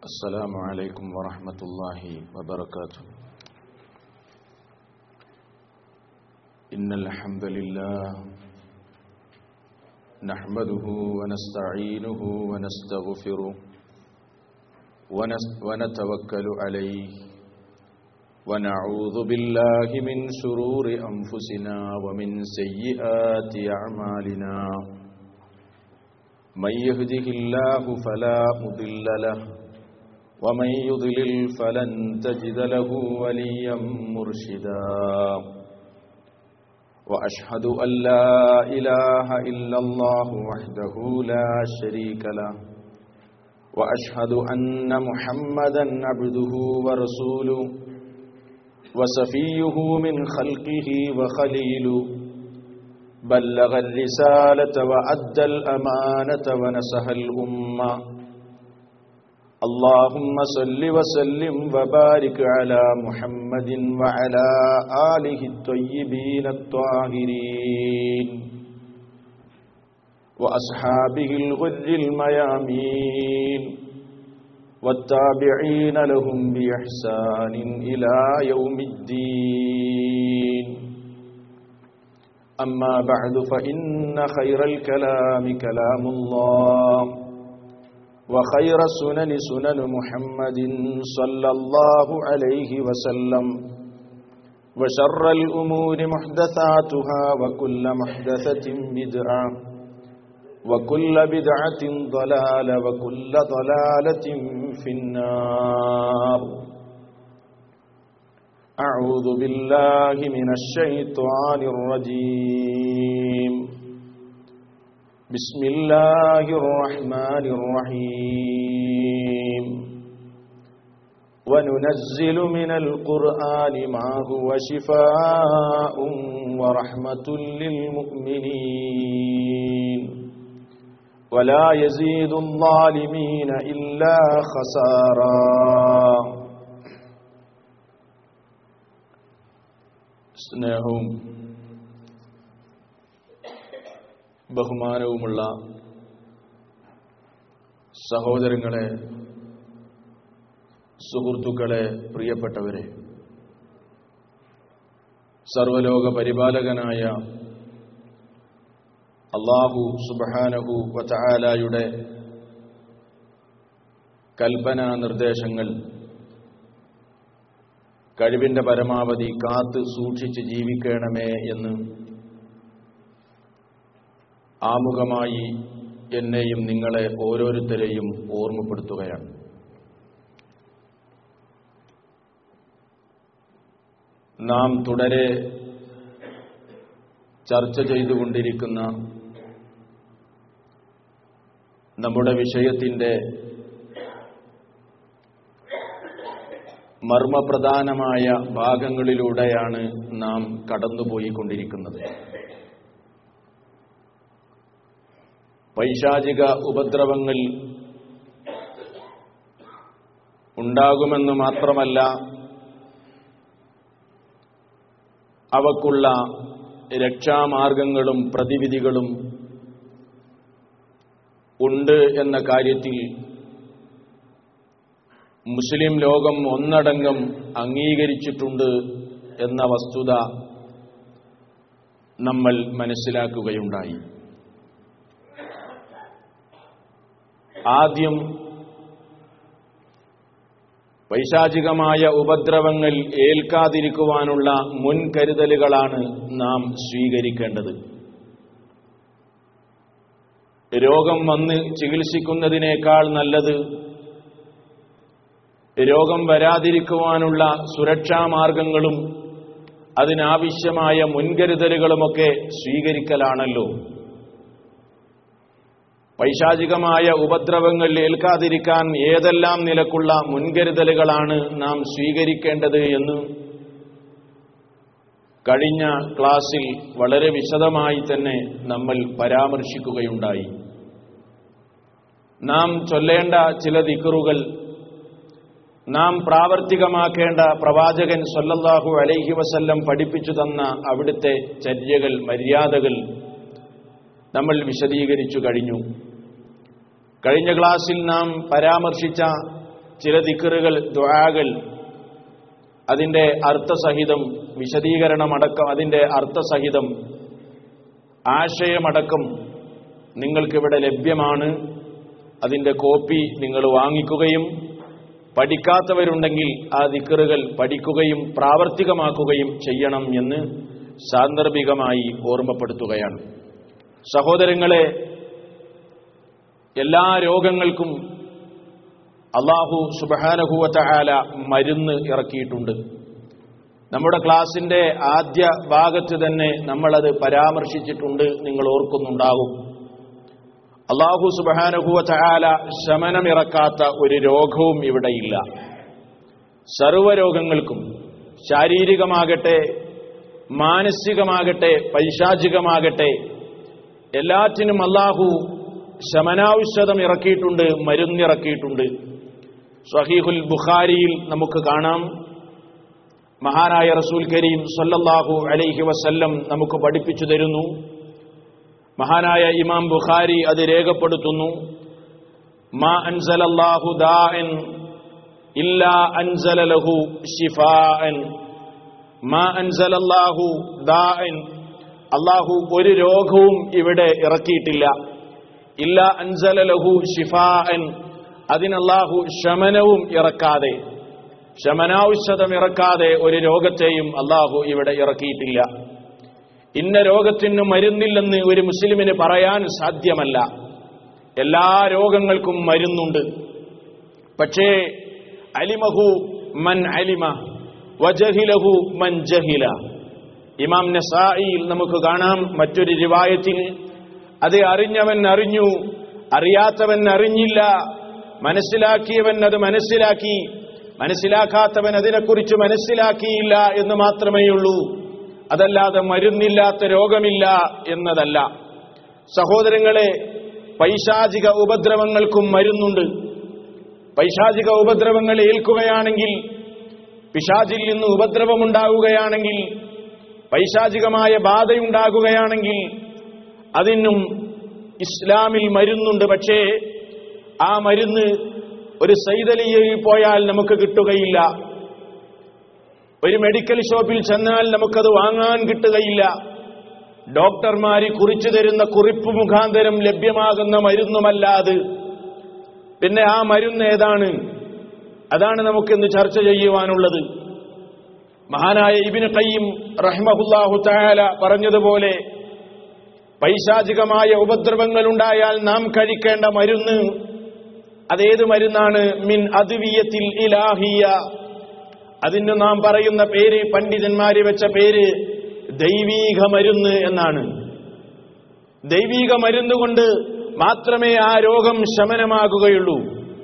السلام عليكم ورحمة الله وبركاته إن الحمد لله نحمده ونستعينه ونستغفره ونس- ونتوكل عليه ونعوذ بالله من شرور أنفسنا ومن سيئات أعمالنا من يهده الله فلا مضل له ومن يضلل فلن تجد له وليا مرشدا واشهد ان لا اله الا الله وحده لا شريك له واشهد ان محمدا عبده ورسوله وصفيه من خلقه وخليله بلغ الرسالة وأدى الأمانة ونسح الأمة اللهم صل وسلم وبارك على محمد وعلى آله الطيبين الطاهرين وأصحابه الغر الميامين والتابعين لهم بإحسان إلى يوم الدين أما بعد فإن خير الكلام كلام الله وخير السنن سنن محمد صلى الله عليه وسلم وشر الأمور محدثاتها وكل محدثة بدعة وكل بدعة ضلالة وكل ضلالة في النار أعوذ بالله من الشيطان الرجيم بسم الله الرحمن الرحيم وننزل من القرآن ما هو شفاء ورحمة للمؤمنين ولا يزيد الظالمين إلا خسارا സ്നേഹവും ബഹുമാനവുമുള്ള സഹോദരങ്ങളെ സുഹൃത്തുക്കളെ പ്രിയപ്പെട്ടവരെ സർവലോക പരിപാലകനായ അള്ളാഹു സുബഹാനഹു വചാലായുടെ കൽപ്പനാ നിർദ്ദേശങ്ങൾ കഴിവിന്റെ പരമാവധി കാത്ത് സൂക്ഷിച്ച് ജീവിക്കണമേ എന്ന് ആമുഖമായി എന്നെയും നിങ്ങളെ ഓരോരുത്തരെയും ഓർമ്മപ്പെടുത്തുകയാണ് നാം തുടരെ ചർച്ച ചെയ്തുകൊണ്ടിരിക്കുന്ന നമ്മുടെ വിഷയത്തിന്റെ മർമ്മപ്രധാനമായ ഭാഗങ്ങളിലൂടെയാണ് നാം കടന്നുപോയിക്കൊണ്ടിരിക്കുന്നത് പൈശാചിക ഉപദ്രവങ്ങൾ ഉണ്ടാകുമെന്ന് മാത്രമല്ല അവക്കുള്ള രക്ഷാമാർഗങ്ങളും പ്രതിവിധികളും ഉണ്ട് എന്ന കാര്യത്തിൽ മുസ്ലിം ലോകം ഒന്നടങ്കം അംഗീകരിച്ചിട്ടുണ്ട് എന്ന വസ്തുത നമ്മൾ മനസ്സിലാക്കുകയുണ്ടായി ആദ്യം പൈശാചികമായ ഉപദ്രവങ്ങൾ ഏൽക്കാതിരിക്കുവാനുള്ള മുൻകരുതലുകളാണ് നാം സ്വീകരിക്കേണ്ടത് രോഗം വന്ന് ചികിത്സിക്കുന്നതിനേക്കാൾ നല്ലത് രോഗം വരാതിരിക്കുവാനുള്ള സുരക്ഷാ മാർഗങ്ങളും അതിനാവശ്യമായ മുൻകരുതലുകളുമൊക്കെ സ്വീകരിക്കലാണല്ലോ പൈശാചികമായ ഉപദ്രവങ്ങൾ ഏൽക്കാതിരിക്കാൻ ഏതെല്ലാം നിലക്കുള്ള മുൻകരുതലുകളാണ് നാം സ്വീകരിക്കേണ്ടത് എന്ന് കഴിഞ്ഞ ക്ലാസ്സിൽ വളരെ വിശദമായി തന്നെ നമ്മൾ പരാമർശിക്കുകയുണ്ടായി നാം ചൊല്ലേണ്ട ചില ദിക്കറുകൾ നാം പ്രാവർത്തികമാക്കേണ്ട പ്രവാചകൻ സല്ലല്ലാഹു അലൈഹി വസല്ലം പഠിപ്പിച്ചു തന്ന അവിടുത്തെ ചര്യകൾ മര്യാദകൾ നമ്മൾ വിശദീകരിച്ചു കഴിഞ്ഞു കഴിഞ്ഞ ക്ലാസ്സിൽ നാം പരാമർശിച്ച ചില ദിക്കറുകൾ ദ്വാകൾ അതിൻ്റെ അർത്ഥസഹിതം വിശദീകരണമടക്കം അതിൻ്റെ അർത്ഥസഹിതം ആശയമടക്കം നിങ്ങൾക്കിവിടെ ലഭ്യമാണ് അതിൻ്റെ കോപ്പി നിങ്ങൾ വാങ്ങിക്കുകയും പഠിക്കാത്തവരുണ്ടെങ്കിൽ ആ ദിക്കറുകൾ പഠിക്കുകയും പ്രാവർത്തികമാക്കുകയും ചെയ്യണം എന്ന് സാന്ദർഭികമായി ഓർമ്മപ്പെടുത്തുകയാണ് സഹോദരങ്ങളെ എല്ലാ രോഗങ്ങൾക്കും അള്ളാഹു സുബഹാനഹുവല മരുന്ന് ഇറക്കിയിട്ടുണ്ട് നമ്മുടെ ക്ലാസിന്റെ ആദ്യ ഭാഗത്ത് തന്നെ നമ്മളത് പരാമർശിച്ചിട്ടുണ്ട് നിങ്ങൾ ഓർക്കുന്നുണ്ടാകും അള്ളാഹു സുബഹാനഹുവല ശമനമിറക്കാത്ത ഒരു രോഗവും ഇവിടെയില്ല സർവരോഗങ്ങൾക്കും ശാരീരികമാകട്ടെ മാനസികമാകട്ടെ പൈശാചികമാകട്ടെ എല്ലാറ്റിനും അള്ളാഹു ശമനാവശ്യതം ഇറക്കിയിട്ടുണ്ട് മരുന്നിറക്കിയിട്ടുണ്ട് സഹീഹുൽ ബുഖാരിയിൽ നമുക്ക് കാണാം മഹാനായ റസൂൽ കരീം സല്ലല്ലാഹു അലൈഹി വസല്ലം നമുക്ക് പഠിപ്പിച്ചു തരുന്നു മഹാനായ ഇമാം ബുഖാരി അത് രേഖപ്പെടുത്തുന്നു മാ അൻസലല്ലാഹു ദാഅൻ ഇല്ലാ അൻസല ലഹു ശിഫാഅൻ മാ അൻസലല്ലാഹു ദാഅൻ അള്ളാഹു ഒരു രോഗവും ഇവിടെ ഇറക്കിയിട്ടില്ല ഇല്ല അൻസല ലഹു ഷിഫാഅൻ അതിനല്ലാഹു ശമനവും ഇറക്കാതെ ശമനാവശ്യതം ഇറക്കാതെ ഒരു രോഗത്തെയും അള്ളാഹു ഇവിടെ ഇറക്കിയിട്ടില്ല ഇന്ന രോഗത്തിന് മരുന്നില്ലെന്ന് ഒരു മുസ്ലിമിന് പറയാൻ സാധ്യമല്ല എല്ലാ രോഗങ്ങൾക്കും മരുന്നുണ്ട് പക്ഷേ അലിമഹു മൻ അലിമ വജഹിലഹു മൻ ജഹില ഇമാം നസായിയിൽ നമുക്ക് കാണാം മറ്റൊരു റിവായത്തിൽ അത് അറിഞ്ഞവൻ അറിഞ്ഞു അറിയാത്തവൻ അറിഞ്ഞില്ല മനസ്സിലാക്കിയവൻ അത് മനസ്സിലാക്കി മനസ്സിലാക്കാത്തവൻ അതിനെക്കുറിച്ച് മനസ്സിലാക്കിയില്ല എന്ന് മാത്രമേ ഉള്ളൂ അതല്ലാതെ മരുന്നില്ലാത്ത രോഗമില്ല എന്നതല്ല സഹോദരങ്ങളെ പൈശാചിക ഉപദ്രവങ്ങൾക്കും മരുന്നുണ്ട് പൈശാചിക ഉപദ്രവങ്ങൾ ഏൽക്കുകയാണെങ്കിൽ പിശാചിൽ നിന്ന് ഉപദ്രവമുണ്ടാകുകയാണെങ്കിൽ പൈശാചികമായ ബാധയുണ്ടാകുകയാണെങ്കിൽ അതിനും ഇസ്ലാമിൽ മരുന്നുണ്ട് പക്ഷേ ആ മരുന്ന് ഒരു സൈതലിയയിൽ പോയാൽ നമുക്ക് കിട്ടുകയില്ല ഒരു മെഡിക്കൽ ഷോപ്പിൽ ചെന്നാൽ നമുക്കത് വാങ്ങാൻ കിട്ടുകയില്ല ഡോക്ടർമാര് കുറിച്ചു തരുന്ന കുറിപ്പ് മുഖാന്തരം ലഭ്യമാകുന്ന മരുന്നുമല്ലാത് പിന്നെ ആ മരുന്ന് ഏതാണ് അതാണ് നമുക്കിന്ന് ചർച്ച ചെയ്യുവാനുള്ളത് മഹാനായ ഇബിന് കയ്യും റഹ്മഹുല്ലാഹു തആല പറഞ്ഞതുപോലെ പൈശാചികമായ ഉപദ്രവങ്ങൾ ഉണ്ടായാൽ നാം കഴിക്കേണ്ട മരുന്ന് അതേത് മരുന്നാണ് മിൻ അദ്വിയത്തിൽ ഇലാഹിയ അതിന് നാം പറയുന്ന പേര് പണ്ഡിതന്മാര് വെച്ച പേര് ദൈവീക മരുന്ന് എന്നാണ് ദൈവീക മരുന്ന് കൊണ്ട് മാത്രമേ ആ രോഗം ശമനമാകുകയുള്ളൂ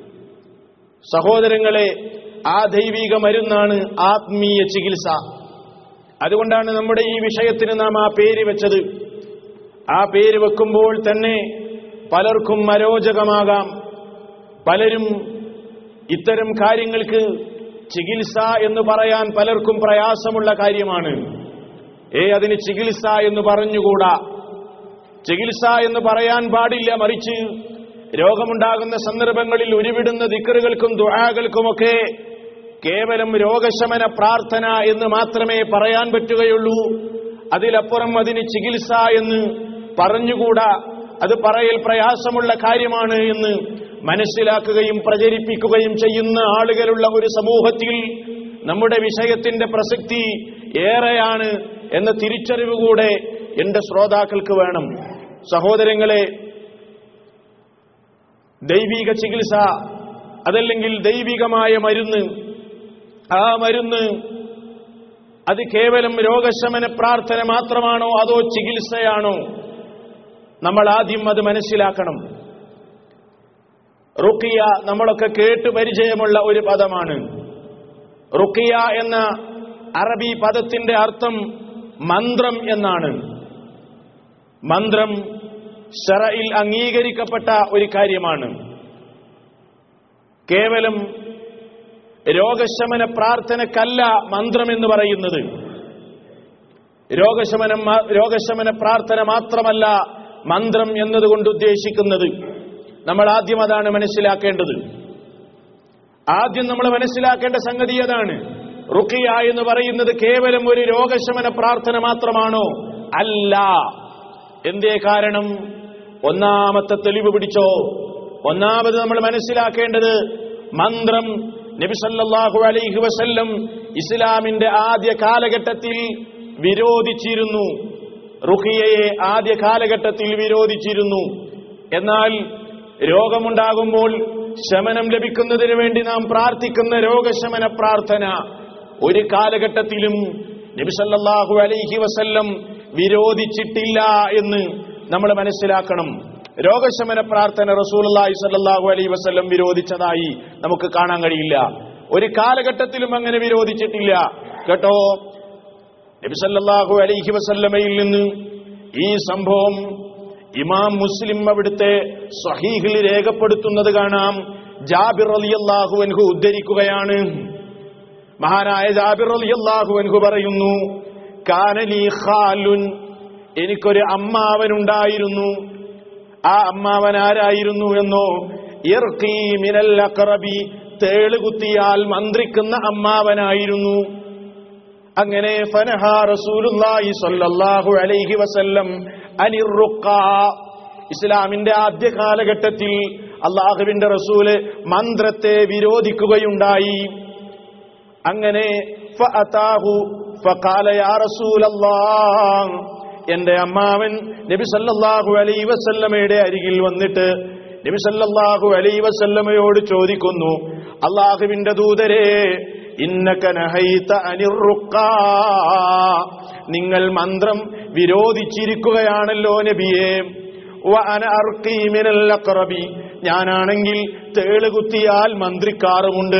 സഹോദരങ്ങളെ ആ ദൈവിക മരുന്നാണ് ആത്മീയ ചികിത്സ അതുകൊണ്ടാണ് നമ്മുടെ ഈ വിഷയത്തിന് നാം ആ പേര് വെച്ചത് ആ പേര് വെക്കുമ്പോൾ തന്നെ പലർക്കും അരോചകമാകാം പലരും ഇത്തരം കാര്യങ്ങൾക്ക് ചികിത്സ എന്ന് പറയാൻ പലർക്കും പ്രയാസമുള്ള കാര്യമാണ് ഏ അതിന് ചികിത്സ എന്ന് പറഞ്ഞുകൂടാ ചികിത്സ എന്ന് പറയാൻ പാടില്ല മറിച്ച് രോഗമുണ്ടാകുന്ന സന്ദർഭങ്ങളിൽ ഉരുവിടുന്ന ദിക്കറുകൾക്കും ദുആകൾക്കുമൊക്കെ കേവലം രോഗശമന പ്രാർത്ഥന എന്ന് മാത്രമേ പറയാൻ പറ്റുകയുള്ളൂ അതിലപ്പുറം അതിന് ചികിത്സ എന്ന് പറഞ്ഞുകൂടാ അത് പറയൽ പ്രയാസമുള്ള കാര്യമാണ് എന്ന് മനസ്സിലാക്കുകയും പ്രചരിപ്പിക്കുകയും ചെയ്യുന്ന ആളുകളുള്ള ഒരു സമൂഹത്തിൽ നമ്മുടെ വിഷയത്തിന്റെ പ്രസക്തി ഏറെയാണ് എന്ന തിരിച്ചറിവ് കൂടെ എന്റെ ശ്രോതാക്കൾക്ക് വേണം സഹോദരങ്ങളെ ദൈവിക ചികിത്സ അതല്ലെങ്കിൽ ദൈവികമായ മരുന്ന് ആ മരുന്ന് അത് കേവലം രോഗശമന പ്രാർത്ഥന മാത്രമാണോ അതോ ചികിത്സയാണോ നമ്മൾ ആദ്യം അത് മനസ്സിലാക്കണം റുക്കിയ നമ്മളൊക്കെ കേട്ട് പരിചയമുള്ള ഒരു പദമാണ് റുക്കിയ എന്ന അറബി പദത്തിന്റെ അർത്ഥം മന്ത്രം എന്നാണ് മന്ത്രം ഷറയിൽ അംഗീകരിക്കപ്പെട്ട ഒരു കാര്യമാണ് കേവലം രോഗശമന പ്രാർത്ഥനക്കല്ല മന്ത്രം എന്ന് പറയുന്നത് രോഗശമനം മാ- രോഗശമന പ്രാർത്ഥന മാത്രമല്ല മന്ത്രം എന്നതുകൊണ്ട് ഉദ്ദേശിക്കുന്നത് നമ്മൾ ആദ്യം അതാണ് മനസ്സിലാക്കേണ്ടത് ആദ്യം നമ്മൾ മനസ്സിലാക്കേണ്ട സംഗതി അതാണ് റുക്കിയ എന്ന് പറയുന്നത് കേവലം ഒരു രോഗശമന പ്രാർത്ഥന മാത്രമാണോ അല്ല എന്തേ കാരണം ഒന്നാമത്തെ തെളിവ് പിടിച്ചോ ഒന്നാമത് നമ്മൾ മനസ്സിലാക്കേണ്ടത് മന്ത്രം നബിസല്ലാഹു അലൈഹി വസല്ലം ഇസ്ലാമിന്റെ ആദ്യ കാലഘട്ടത്തിൽ വിരോധിച്ചിരുന്നു റുഹിയയെ ആദ്യ കാലഘട്ടത്തിൽ വിരോധിച്ചിരുന്നു എന്നാൽ രോഗമുണ്ടാകുമ്പോൾ ശമനം ലഭിക്കുന്നതിന് വേണ്ടി നാം പ്രാർത്ഥിക്കുന്ന രോഗശമന പ്രാർത്ഥന ഒരു കാലഘട്ടത്തിലും നബിസല്ലാഹു അലൈഹി വസല്ലം വിരോധിച്ചിട്ടില്ല എന്ന് നമ്മൾ മനസ്സിലാക്കണം രോഗശമന പ്രാർത്ഥന റസൂലി സല്ലാഹു അലൈഹി വസല്ലം വിരോധിച്ചതായി നമുക്ക് കാണാൻ കഴിയില്ല ഒരു കാലഘട്ടത്തിലും അങ്ങനെ വിരോധിച്ചിട്ടില്ല കേട്ടോ നബിസല്ലാഹു അലൈഹി വസല്ലമയിൽ നിന്ന് ഈ സംഭവം ഇമാം മുസ്ലിം അവിടുത്തെ സ്വഹീഹിൽ രേഖപ്പെടുത്തുന്നത് കാണാം ജാബിർ അലിയല്ലാഹു അൻഹു ഉദ്ധരിക്കുകയാണ് മഹാനായ ജാബിർ അലിയല്ലാഹു അൻഹു പറയുന്നു കാനലി ഖാലുൻ എനിക്കൊരു അമ്മാവനുണ്ടായിരുന്നു ആ അമ്മാവൻ ആരായിരുന്നു എന്നോ ഇർഖി മിനൽ അഖറബി തേളുകുത്തിയാൽ മന്ത്രിക്കുന്ന അമ്മാവനായിരുന്നു അങ്ങനെ ഫനഹ റസൂലുള്ളാഹി സ്വല്ലല്ലാഹു അലൈഹി വസല്ലം അനിർ റുഖ ഇസ്ലാമിന്റെ ആദ്യ കാലഘട്ടത്തിൽ അള്ളാഹുവിന്റെ റസൂല് മന്ത്രത്തെ വിരോധിക്കുകയുണ്ടായി അങ്ങനെ ഫഅതാഹു ഫഖാല യാ റസൂലല്ലാഹ് എന്റെ അമ്മാവൻ നബി സല്ലല്ലാഹു അലൈഹി വസല്ലമയുടെ അരികിൽ വന്നിട്ട് നബി സല്ലല്ലാഹു അലൈഹി വസല്ലമയോട് ചോദിക്കുന്നു അള്ളാഹുവിന്റെ ദൂതരെ ഇന്നക നഹൈത അനിർ റുഖാ നിങ്ങൾ മന്ത്രം വിരോധിച്ചിരിക്കുകയാണല്ലോ നബിയെ വ അന അർഖി മിനൽ അഖറബി ഞാനാണെങ്കിൽ തേളുകുത്തിയാൽ മന്ത്രിക്കാറുമുണ്ട്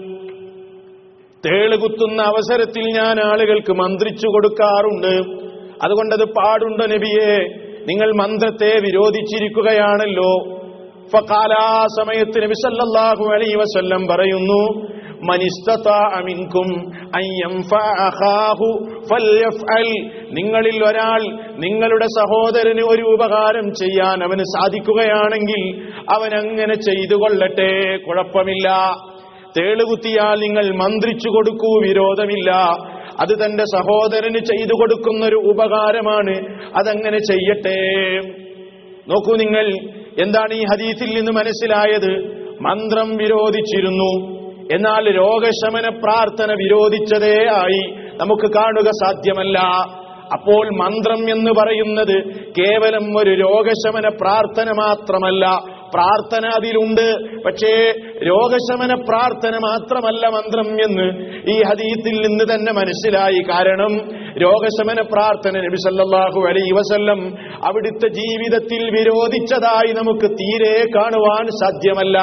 തേളുകുത്തുന്ന അവസരത്തിൽ ഞാൻ ആളുകൾക്ക് മന്ത്രിച്ചു കൊടുക്കാറുണ്ട് അതുകൊണ്ടത് പാടുണ്ട് നബിയെ നിങ്ങൾ മന്ത്രത്തെ വിരോധിച്ചിരിക്കുകയാണല്ലോ ഫഖാലാ സമയത്ത് നബി സല്ലല്ലാഹു അലൈഹി വസല്ലം പറയുന്നു മനിസ്തതാഅ മിൻകും അൻ യൻഫഅ അഖാഹു ഫൽയഫ്അൽ നിങ്ങളിൽ ഒരാൾ നിങ്ങളുടെ സഹോദരന് ഒരു ഉപകാരം ചെയ്യാൻ അവന് സാധിക്കുകയാണെങ്കിൽ അവൻ അങ്ങനെ ചെയ്തു കൊള്ളട്ടെ കുഴപ്പമില്ല തേളുകുത്തിയാൽ നിങ്ങൾ മന്ത്രിച്ചു കൊടുക്കൂ വിരോധമില്ല അത് തന്റെ സഹോദരന് ചെയ്തു കൊടുക്കുന്ന ഒരു ഉപകാരമാണ് അതങ്ങനെ ചെയ്യട്ടെ നോക്കൂ നിങ്ങൾ എന്താണ് ഈ ഹദീസിൽ നിന്ന് മനസ്സിലായത് മന്ത്രം വിരോധിച്ചിരുന്നു എന്നാൽ രോഗശമന പ്രാർത്ഥന വിരോധിച്ചതേ ആയി നമുക്ക് കാണുക സാധ്യമല്ല അപ്പോൾ മന്ത്രം എന്ന് പറയുന്നത് കേവലം ഒരു രോഗശമന പ്രാർത്ഥന മാത്രമല്ല പ്രാർത്ഥന അതിലുണ്ട് പക്ഷേ രോഗശമന പ്രാർത്ഥന മാത്രമല്ല മന്ത്രം എന്ന് ഈ ഹദീത്തിൽ നിന്ന് തന്നെ മനസ്സിലായി കാരണം രോഗശമന പ്രാർത്ഥന നബി സല്ലല്ലാഹു അലൈഹി വസല്ലം അവിടുത്തെ ജീവിതത്തിൽ വിരോധിച്ചതായി നമുക്ക് തീരെ കാണുവാൻ സാധ്യമല്ല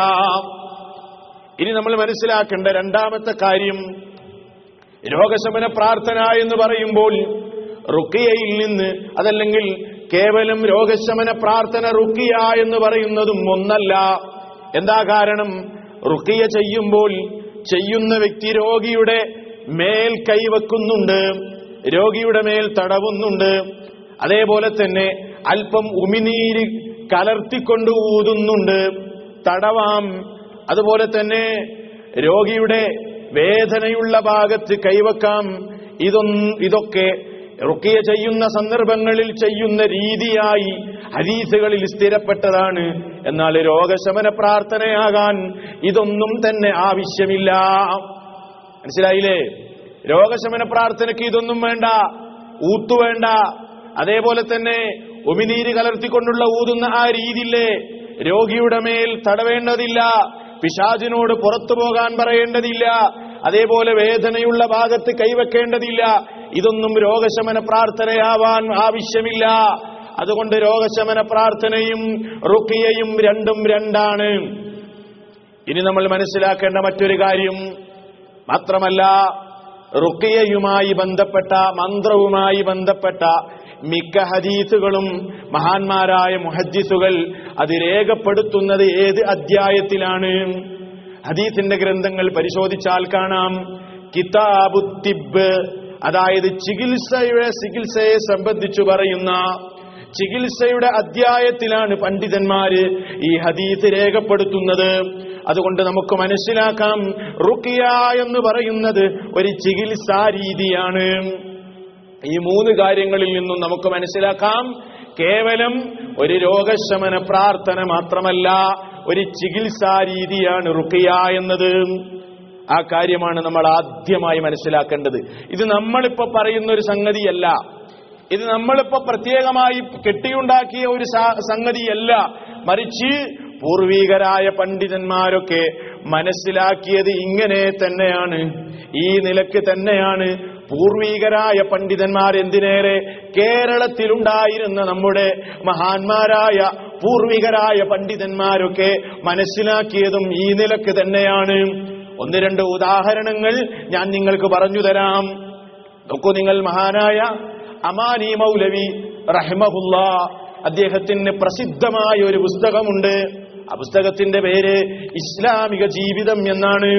ഇനി നമ്മൾ മനസ്സിലാക്കേണ്ട രണ്ടാമത്തെ കാര്യം രോഗശമന പ്രാർത്ഥന എന്ന് പറയുമ്പോൾ റുക്കിയയിൽ നിന്ന് അതല്ലെങ്കിൽ കേവലം രോഗശമന പ്രാർത്ഥന റുക്കിയ എന്ന് പറയുന്നതും ഒന്നല്ല എന്താ കാരണം റുക്കിയ ചെയ്യുമ്പോൾ ചെയ്യുന്ന വ്യക്തി രോഗിയുടെ മേൽ കൈവെക്കുന്നുണ്ട് രോഗിയുടെ മേൽ തടവുന്നുണ്ട് അതേപോലെ തന്നെ അല്പം ഉമിനീര് കലർത്തിക്കൊണ്ട് ഊതുന്നുണ്ട് തടവാം അതുപോലെ തന്നെ രോഗിയുടെ വേദനയുള്ള ഭാഗത്ത് കൈവക്കാം ഇതൊന്നും ഇതൊക്കെ റുക്കിയ ചെയ്യുന്ന സന്ദർഭങ്ങളിൽ ചെയ്യുന്ന രീതിയായി ഹദീസുകളിൽ സ്ഥിരപ്പെട്ടതാണ് എന്നാൽ രോഗശമന പ്രാർത്ഥനയാകാൻ ഇതൊന്നും തന്നെ ആവശ്യമില്ല മനസ്സിലായില്ലേ രോഗശമന പ്രാർത്ഥനയ്ക്ക് ഇതൊന്നും വേണ്ട ഊത്തു വേണ്ട അതേപോലെ തന്നെ ഉമിനീര് കലർത്തിക്കൊണ്ടുള്ള ഊതുന്ന ആ രീതിയില്ലേ രോഗിയുടെ മേൽ തടവേണ്ടതില്ല പിശാചിനോട് പുറത്തു പോകാൻ പറയേണ്ടതില്ല അതേപോലെ വേദനയുള്ള ഭാഗത്ത് കൈവെക്കേണ്ടതില്ല ഇതൊന്നും രോഗശമന പ്രാർത്ഥനയാവാൻ ആവശ്യമില്ല അതുകൊണ്ട് രോഗശമന പ്രാർത്ഥനയും റുക്കിയയും രണ്ടും രണ്ടാണ് ഇനി നമ്മൾ മനസ്സിലാക്കേണ്ട മറ്റൊരു കാര്യം മാത്രമല്ല റുക്കിയയുമായി ബന്ധപ്പെട്ട മന്ത്രവുമായി ബന്ധപ്പെട്ട മിക്ക ഹദീസുകളും മഹാന്മാരായ മുഹദ്ദിസുകൾ അത് രേഖപ്പെടുത്തുന്നത് ഏത് അധ്യായത്തിലാണ് ഹദീസിന്റെ ഗ്രന്ഥങ്ങൾ പരിശോധിച്ചാൽ കാണാം കിതാബു തിബ് അതായത് ചികിത്സയുടെ ചികിത്സയെ സംബന്ധിച്ചു പറയുന്ന ചികിത്സയുടെ അധ്യായത്തിലാണ് പണ്ഡിതന്മാര് ഈ ഹദീസ് രേഖപ്പെടുത്തുന്നത് അതുകൊണ്ട് നമുക്ക് മനസ്സിലാക്കാം റുക്കിയ എന്ന് പറയുന്നത് ഒരു ചികിത്സാ രീതിയാണ് ഈ മൂന്ന് കാര്യങ്ങളിൽ നിന്നും നമുക്ക് മനസ്സിലാക്കാം കേവലം ഒരു രോഗശമന പ്രാർത്ഥന മാത്രമല്ല ഒരു ചികിത്സാ രീതിയാണ് റുക്കിയ എന്നത് ആ കാര്യമാണ് നമ്മൾ ആദ്യമായി മനസ്സിലാക്കേണ്ടത് ഇത് നമ്മളിപ്പോ പറയുന്ന ഒരു സംഗതിയല്ല ഇത് നമ്മളിപ്പോ പ്രത്യേകമായി കെട്ടിയുണ്ടാക്കിയ ഒരു സ- സംഗതിയല്ല മറിച്ച് പൂർവീകരായ പണ്ഡിതന്മാരൊക്കെ മനസ്സിലാക്കിയത് ഇങ്ങനെ തന്നെയാണ് ഈ നിലക്ക് തന്നെയാണ് പൂർവീകരായ പണ്ഡിതന്മാർ എന്തിനേറെ കേരളത്തിലുണ്ടായിരുന്ന നമ്മുടെ മഹാന്മാരായ പൂർവികരായ പണ്ഡിതന്മാരൊക്കെ മനസ്സിലാക്കിയതും ഈ നിലക്ക് തന്നെയാണ് ഒന്ന് രണ്ട് ഉദാഹരണങ്ങൾ ഞാൻ നിങ്ങൾക്ക് പറഞ്ഞു തരാം നോക്കൂ നിങ്ങൾ മഹാനായ അമാനി മൗലവി റഹ്മഹുല്ല അദ്ദേഹത്തിന് പ്രസിദ്ധമായ ഒരു പുസ്തകമുണ്ട് ആ പുസ്തകത്തിന്റെ പേര് ഇസ്ലാമിക ജീവിതം എന്നാണ്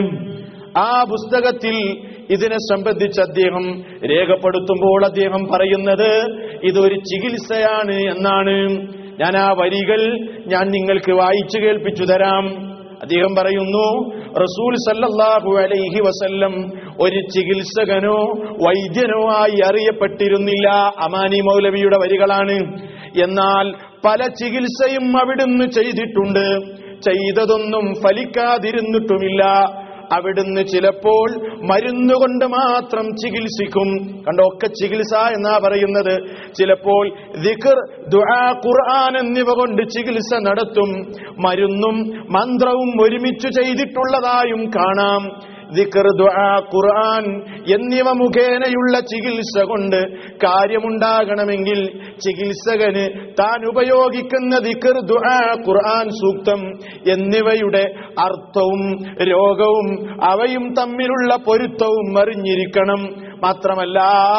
ആ പുസ്തകത്തിൽ ഇതിനെ സംബന്ധിച്ച് അദ്ദേഹം രേഖപ്പെടുത്തുമ്പോൾ അദ്ദേഹം പറയുന്നത് ഇതൊരു ചികിത്സയാണ് എന്നാണ് ഞാൻ ആ വരികൾ ഞാൻ നിങ്ങൾക്ക് വായിച്ചു കേൾപ്പിച്ചു തരാം അദ്ദേഹം പറയുന്നു റസൂൽ സല്ലല്ലാഹു അലൈഹി വസല്ലം ഒരു ചികിത്സകനോ വൈദ്യനോ ആയി അറിയപ്പെട്ടിരുന്നില്ല അമാനി മൗലവിയുടെ വരികളാണ് എന്നാൽ പല ചികിത്സയും അവിടുന്ന് ചെയ്തിട്ടുണ്ട് ചെയ്തതൊന്നും ഫലിക്കാതിരുന്നിട്ടുമില്ല അവിടുന്ന് ചിലപ്പോൾ മരുന്നുകൊണ്ട് മാത്രം ചികിത്സിക്കും കണ്ടോ ഒക്കെ ചികിത്സ എന്നാ പറയുന്നത് ചിലപ്പോൾ ദിക്ർ ദുആ ഖുർആൻ എന്നിവ കൊണ്ട് ചികിത്സ നടത്തും മരുന്നും മന്ത്രവും ഒരുമിച്ച് ചെയ്തിട്ടുള്ളതായും കാണാം ദിക്ർ ദുആ ഖുർആൻ എന്നിവ മുഖേനയുള്ള ചികിത്സ കൊണ്ട് കാര്യമുണ്ടാകണമെങ്കിൽ ചികിത്സകന് താൻ ഉപയോഗിക്കുന്ന ദിക്ർ ദുആ ഖുർആൻ സൂക്തം എന്നിവയുടെ അർത്ഥവും രോഗവും അവയും തമ്മിലുള്ള പൊരുത്തവും അറിഞ്ഞിരിക്കണം മാത്രമല്ല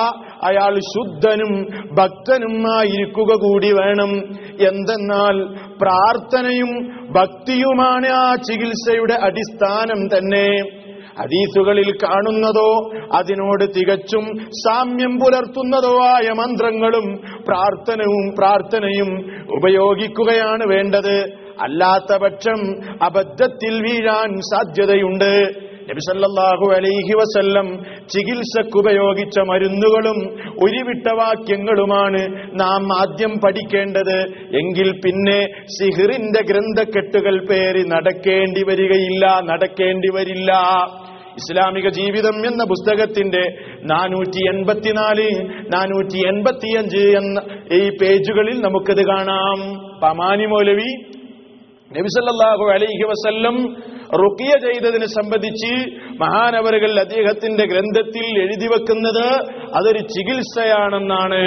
അയാൾ ശുദ്ധനും ഭക്തനുമായിരിക്കുക കൂടി വേണം എന്തെന്നാൽ പ്രാർത്ഥനയും ഭക്തിയുമാണ് ആ ചികിത്സയുടെ അടിസ്ഥാനം തന്നെ ഹദീസുകളിൽ കാണുന്നതോ അതിനോട് തികച്ചും സാമ്യം പുലർത്തുന്നതോ ആയ മന്ത്രങ്ങളും പ്രാർത്ഥനവും പ്രാർത്ഥനയും ഉപയോഗിക്കുകയാണ് വേണ്ടത് അല്ലാത്ത പക്ഷം അബദ്ധത്തിൽ വീഴാൻ സാധ്യതയുണ്ട് നബിസല്ലാഹു അലൈഹി വസല്ലം ചികിത്സക്കുപയോഗിച്ച മരുന്നുകളും ഉരുവിട്ട വാക്യങ്ങളുമാണ് നാം ആദ്യം പഠിക്കേണ്ടത് എങ്കിൽ പിന്നെ സിഹിറിന്റെ ഗ്രന്ഥക്കെട്ടുകൾ പേറി നടക്കേണ്ടി വരികയില്ല നടക്കേണ്ടി വരില്ല ഇസ്ലാമിക ജീവിതം എന്ന പുസ്തകത്തിന്റെ നാനൂറ്റി എൺപത്തിനാല് നാനൂറ്റി എൺപത്തിയഞ്ച് എന്ന ഈ പേജുകളിൽ നമുക്കിത് കാണാം പമാനി മൗലവി നബിസല്ലാഹു അലൈഹി വസല്ലം റുക്കിയ ചെയ്തതിനെ സംബന്ധിച്ച് മഹാനവറുകൾ അദ്ദേഹത്തിന്റെ ഗ്രന്ഥത്തിൽ എഴുതി വെക്കുന്നത് അതൊരു ചികിത്സയാണെന്നാണ്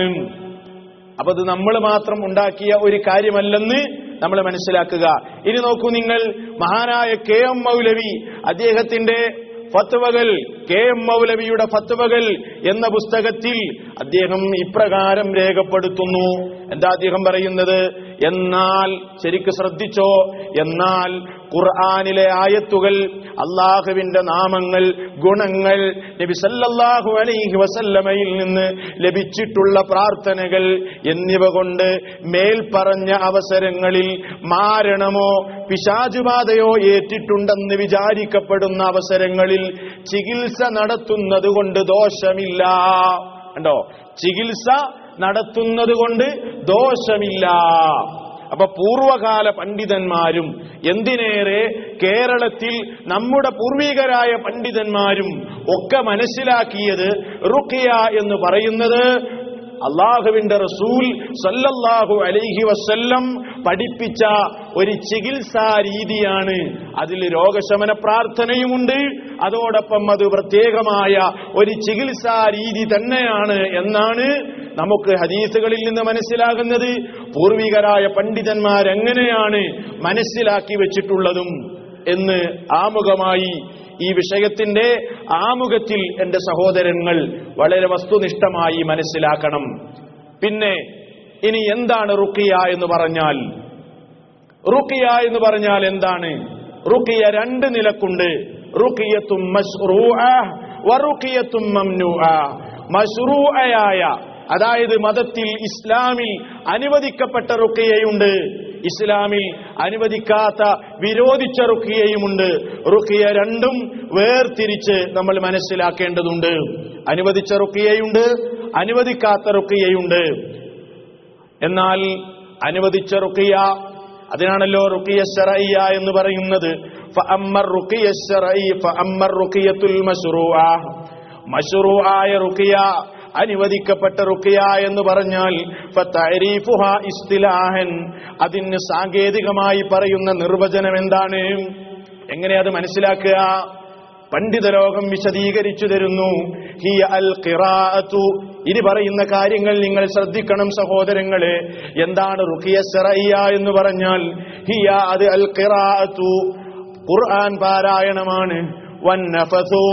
അപ്പൊ അത് നമ്മൾ മാത്രം ഉണ്ടാക്കിയ ഒരു കാര്യമല്ലെന്ന് നമ്മൾ മനസ്സിലാക്കുക ഇനി നോക്കൂ നിങ്ങൾ മഹാനായ കെ എം മൗലവി അദ്ദേഹത്തിന്റെ ഫത്വകൾ കെ എം മൗലവിയുടെ ഫത്വകൾ എന്ന പുസ്തകത്തിൽ അദ്ദേഹം ഇപ്രകാരം രേഖപ്പെടുത്തുന്നു എന്താ അദ്ദേഹം പറയുന്നത് എന്നാൽ ശരിക്ക് ശ്രദ്ധിച്ചോ എന്നാൽ ഖുർആാനിലെ ആയത്തുകൾ അള്ളാഹുവിന്റെ നാമങ്ങൾ ഗുണങ്ങൾ നബി സല്ലല്ലാഹു അലൈഹി വസല്ലമയിൽ നിന്ന് ലഭിച്ചിട്ടുള്ള പ്രാർത്ഥനകൾ എന്നിവ കൊണ്ട് മേൽപ്പറഞ്ഞ അവസരങ്ങളിൽ മാരണമോ പിശാചുബാധയോ ഏറ്റിട്ടുണ്ടെന്ന് വിചാരിക്കപ്പെടുന്ന അവസരങ്ങളിൽ ചികിത്സ നടത്തുന്നത് കൊണ്ട് ദോഷമില്ല കണ്ടോ ചികിത്സ നടത്തുന്നത് കൊണ്ട് ദോഷമില്ല അപ്പൊ പൂർവകാല പണ്ഡിതന്മാരും എന്തിനേറെ കേരളത്തിൽ നമ്മുടെ പൂർവികരായ പണ്ഡിതന്മാരും ഒക്കെ മനസ്സിലാക്കിയത് റുഖിയ എന്ന് പറയുന്നത് അള്ളാഹുവിന്റെ റസൂൽ സല്ലല്ലാഹു അലൈഹി വസല്ലം പഠിപ്പിച്ച ഒരു ചികിത്സാ രീതിയാണ് അതിൽ രോഗശമന പ്രാർത്ഥനയുമുണ്ട് അതോടൊപ്പം അത് പ്രത്യേകമായ ഒരു ചികിത്സാ രീതി തന്നെയാണ് എന്നാണ് നമുക്ക് ഹദീസുകളിൽ നിന്ന് മനസ്സിലാകുന്നത് പൂർവികരായ പണ്ഡിതന്മാരെങ്ങനെയാണ് മനസ്സിലാക്കി വെച്ചിട്ടുള്ളതും എന്ന് ആമുഖമായി ഈ വിഷയത്തിന്റെ ആമുഖത്തിൽ എന്റെ സഹോദരങ്ങൾ വളരെ വസ്തുനിഷ്ഠമായി മനസ്സിലാക്കണം പിന്നെ ഇനി എന്താണ് റുക്കിയ എന്ന് പറഞ്ഞാൽ റുക്കിയ എന്ന് പറഞ്ഞാൽ എന്താണ് റുക്കിയ രണ്ട് നിലക്കുണ്ട് റുക്കിയത്തും വറുക്കിയത്തും മഷ്റൂഅയായ അതായത് മതത്തിൽ ഇസ്ലാമിൽ അനുവദിക്കപ്പെട്ട റുക്കിയയുണ്ട് ഇസ്ലാമിൽ അനുവദിക്കാത്ത വിരോധിച്ച റുക്കിയയുമുണ്ട് റുക്കിയ രണ്ടും വേർതിരിച്ച് നമ്മൾ മനസ്സിലാക്കേണ്ടതുണ്ട് അനുവദിച്ച റുക്കിയയുണ്ട് അനുവദിക്കാത്ത റുക്കിയയുണ്ട് എന്നാൽ അനുവദിച്ച റുക്കിയ അതിനാണല്ലോ റുക്കിയ ശറയ്യ എന്ന് പറയുന്നത് ഫഅമ്മർ റുക്കിയ ശറഈ ഫഅമ്മർ റുക്കിയത്തുൽ മശ്റൂഅ മശ്റൂആയ റുക്കിയ അനുവദിക്കപ്പെട്ട റുക്കിയ എന്ന് പറഞ്ഞാൽ ഫതഅരീഫുഹ ഇസ്തിലാഹൻ അതിന് സാങ്കേതികമായി പറയുന്ന നിർവചനം എന്താണ് എങ്ങനെ അത് മനസ്സിലാക്കുക പണ്ഡിത ലോകം വിശദീകരിച്ചു തരുന്നു ഹിയ അൽ ഖിറാഅത്തു ഇനി പറയുന്ന കാര്യങ്ങൾ നിങ്ങൾ ശ്രദ്ധിക്കണം സഹോദരങ്ങളെ എന്താണ് റുഖിയ സറയ്യ എന്ന് പറഞ്ഞാൽ ഹിയ അത് അൽ ഖിറാഅത്തു ഖുർആൻ പാരായണമാണ് വന്നഫസു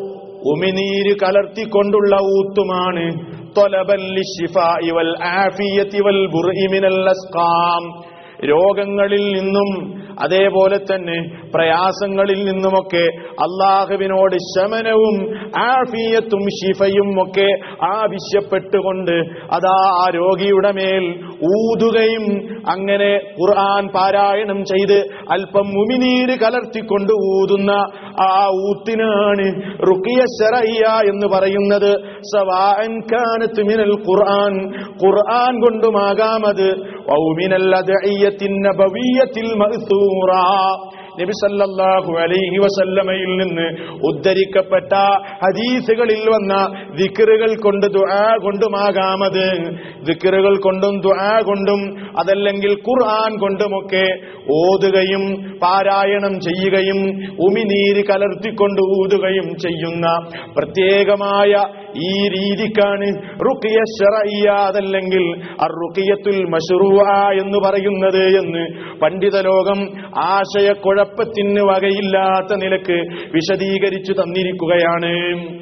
ഉമിനീര് കലർത്തിക്കൊണ്ടുള്ള ഊത്തുമാണ് തൊലബൽ ലിശ്ശിഫാഇ വൽ ആഫിയത്തി വൽ ബുർഇ മിനൽ അസ്ഖാം രോഗങ്ങളിൽ നിന്നും അതേപോലെ തന്നെ പ്രയാസങ്ങളിൽ നിന്നുമൊക്കെ അള്ളാഹുവിനോട് ശമനവും ആഫിയത്തും ശിഫയും ഒക്കെ ആവശ്യപ്പെട്ടുകൊണ്ട് അതാ ആ രോഗിയുടെ മേൽ ഊതുകയും അങ്ങനെ ഖുർആൻ പാരായണം ചെയ്ത് അല്പം മുമിനീര് കലർത്തിക്കൊണ്ട് ഊതുന്ന ആ ഊത്തിനാണ് റുക്കിയ ശറയ്യ എന്ന് പറയുന്നത് സവാഅൻ കാനത്ത് മിനൽ ഖുർആൻ ഖുർആൻ കൊണ്ടുമാകാമത് ഔ മിനൽ അദ്ഇയ്യത്തിൻ നബവിയ്യത്തിൽ മഅ്സൂറ നബി സല്ലല്ലാഹു അലൈഹി വസല്ലമയിൽ നിന്ന് ഉദ്ധരിക്കപ്പെട്ട ഹദീസുകളിൽ വന്ന ദിക്റുകൾ കൊണ്ട് ദുആ കൊണ്ടുമാകാമത് ദിക്റുകൾ കൊണ്ടും ദുആ കൊണ്ടും അതല്ലെങ്കിൽ ഖുർആൻ കൊണ്ടുമൊക്കെ ഓതുകയും പാരായണം ചെയ്യുകയും ഉമിനീര് കലർത്തിക്കൊണ്ട് ഊതുകയും ചെയ്യുന്ന പ്രത്യേകമായ ഈ രീതിക്കാണ് റുക്കിയ ശറയ്യ അതല്ലെങ്കിൽ അറുക്കിയത്തുൽ മഷ്റൂഅ എന്ന് പറയുന്നത് എന്ന് പണ്ഡിത ലോകം ആശയക്കുഴപ്പത്തിന് വകയില്ലാത്ത നിലക്ക് വിശദീകരിച്ചു തന്നിരിക്കുകയാണ്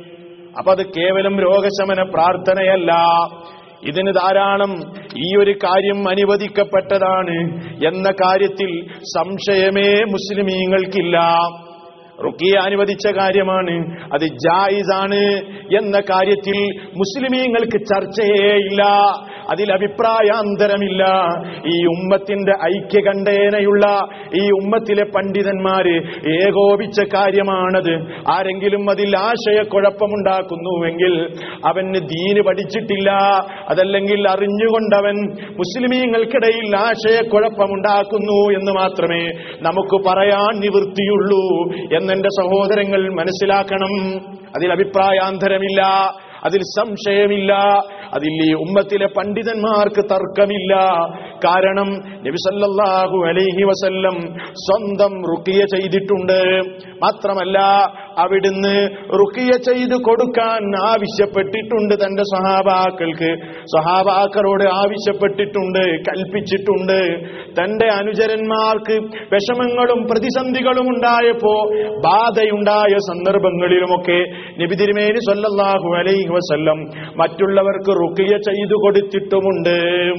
അപ്പൊ അത് കേവലം രോഗശമന പ്രാർത്ഥനയല്ല ഇതിന് ധാരാളം ഈ ഒരു കാര്യം അനുവദിക്കപ്പെട്ടതാണ് എന്ന കാര്യത്തിൽ സംശയമേ മുസ്ലിമീങ്ങൾക്കില്ല റുക്കിയ അനുവദിച്ച കാര്യമാണ് അത് ജായിസാണ് എന്ന കാര്യത്തിൽ മുസ്ലിമീങ്ങൾക്ക് ചർച്ചയേ ഇല്ല അതിൽ അഭിപ്രായാന്തരമില്ല ഈ ഉമ്മത്തിന്റെ ഐക്യകണ്ഠേനയുള്ള ഈ ഉമ്മത്തിലെ പണ്ഡിതന്മാര് ഏകോപിച്ച കാര്യമാണത് ആരെങ്കിലും അതിൽ ആശയക്കുഴപ്പമുണ്ടാക്കുന്നുവെങ്കിൽ അവന് ദീന് പഠിച്ചിട്ടില്ല അതല്ലെങ്കിൽ അറിഞ്ഞുകൊണ്ടവൻ മുസ്ലിമീങ്ങൾക്കിടയിൽ ആശയക്കുഴപ്പമുണ്ടാക്കുന്നു എന്ന് മാത്രമേ നമുക്ക് പറയാൻ നിവൃത്തിയുള്ളൂ എന്നെന്റെ സഹോദരങ്ങൾ മനസ്സിലാക്കണം അതിൽ അഭിപ്രായാന്തരമില്ല അതിൽ സംശയമില്ല അതിൽ ഈ ഉമ്മത്തിലെ പണ്ഡിതന്മാർക്ക് തർക്കമില്ല കാരണം നബിസല്ലാഹു അലൈഹി വസല്ലം സ്വന്തം റുക്കിയ ചെയ്തിട്ടുണ്ട് മാത്രമല്ല അവിടുന്ന് റുക്കിയ ചെയ്തു കൊടുക്കാൻ ആവശ്യപ്പെട്ടിട്ടുണ്ട് തന്റെ സഹാബാക്കൾക്ക് സഹാബാക്കളോട് ആവശ്യപ്പെട്ടിട്ടുണ്ട് കൽപ്പിച്ചിട്ടുണ്ട് തന്റെ അനുചരന്മാർക്ക് വിഷമങ്ങളും പ്രതിസന്ധികളും ഉണ്ടായപ്പോ ബാധയുണ്ടായ സന്ദർഭങ്ങളിലുമൊക്കെ നബി തിരുമേനി സല്ലല്ലാഹു അലൈഹി വസല്ലം മറ്റുള്ളവർക്ക് റുക്കിയ ചെയ്തു കൊടുത്തിട്ടുമുണ്ട്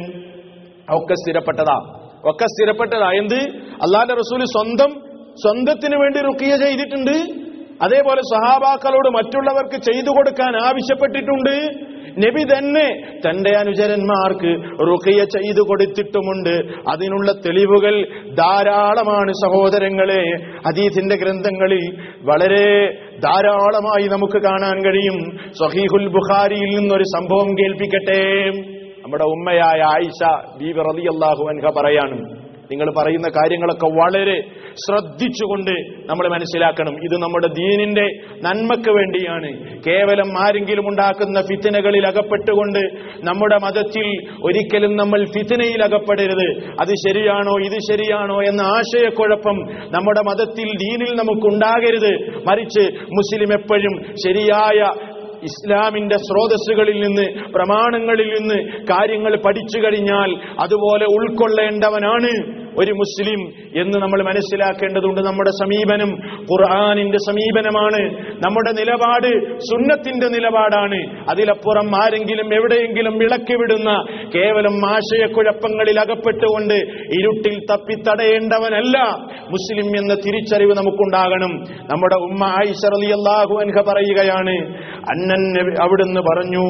ഒക്കെ സ്ഥിരപ്പെട്ടതാ ഒക്കെ സ്ഥിരപ്പെട്ടതാ എന്ത് അള്ളാന്റെ റസൂല് സ്വന്തം സ്വന്തത്തിന് വേണ്ടി റുക്കിയ ചെയ്തിട്ടുണ്ട് അതേപോലെ സഹാബാക്കളോട് മറ്റുള്ളവർക്ക് ചെയ്തു കൊടുക്കാൻ ആവശ്യപ്പെട്ടിട്ടുണ്ട് നബി തന്നെ തന്റെ അനുചരന്മാർക്ക് റുഖിയ ചെയ്തു കൊടുത്തിട്ടുമുണ്ട് അതിനുള്ള തെളിവുകൾ ധാരാളമാണ് സഹോദരങ്ങളെ ഹദീസിന്റെ ഗ്രന്ഥങ്ങളിൽ വളരെ ധാരാളമായി നമുക്ക് കാണാൻ കഴിയും സഹീഹുൽ ബുഖാരിയിൽ നിന്നൊരു സംഭവം കേൾപ്പിക്കട്ടെ നമ്മുടെ ഉമ്മയായ ആയിഷ ബീബി റളിയല്ലാഹു അൻഹ പറയാണ് നിങ്ങൾ പറയുന്ന കാര്യങ്ങളൊക്കെ വളരെ ശ്രദ്ധിച്ചുകൊണ്ട് നമ്മൾ മനസ്സിലാക്കണം ഇത് നമ്മുടെ ദീനിന്റെ നന്മക്ക് വേണ്ടിയാണ് കേവലം ആരെങ്കിലും ഉണ്ടാക്കുന്ന ഫിത്തിനകളിൽ അകപ്പെട്ടുകൊണ്ട് നമ്മുടെ മതത്തിൽ ഒരിക്കലും നമ്മൾ ഫിത്തിനയിൽ അകപ്പെടരുത് അത് ശരിയാണോ ഇത് ശരിയാണോ എന്ന ആശയക്കുഴപ്പം നമ്മുടെ മതത്തിൽ ദീനിൽ നമുക്കുണ്ടാകരുത് മറിച്ച് മുസ്ലിം എപ്പോഴും ശരിയായ ഇസ്ലാമിന്റെ സ്രോതസ്സുകളിൽ നിന്ന് പ്രമാണങ്ങളിൽ നിന്ന് കാര്യങ്ങൾ പഠിച്ചു കഴിഞ്ഞാൽ അതുപോലെ ഉൾക്കൊള്ളേണ്ടവനാണ് ഒരു മുസ്ലിം എന്ന് നമ്മൾ മനസ്സിലാക്കേണ്ടതുണ്ട് നമ്മുടെ സമീപനം ഖുർആാനിന്റെ സമീപനമാണ് നമ്മുടെ നിലപാട് സുന്നത്തിന്റെ നിലപാടാണ് അതിലപ്പുറം ആരെങ്കിലും എവിടെയെങ്കിലും ഇളക്കി വിടുന്ന കേവലം ആശയക്കുഴപ്പങ്ങളിൽ അകപ്പെട്ടുകൊണ്ട് ഇരുട്ടിൽ തപ്പിത്തടയേണ്ടവനല്ല മുസ്ലിം എന്ന തിരിച്ചറിവ് നമുക്കുണ്ടാകണം നമ്മുടെ ഉമ്മ ആയിഷ റളിയല്ലാഹു അൻഹ പറയുകയാണ് അന്നൻ നബി അവിടുന്ന് പറഞ്ഞു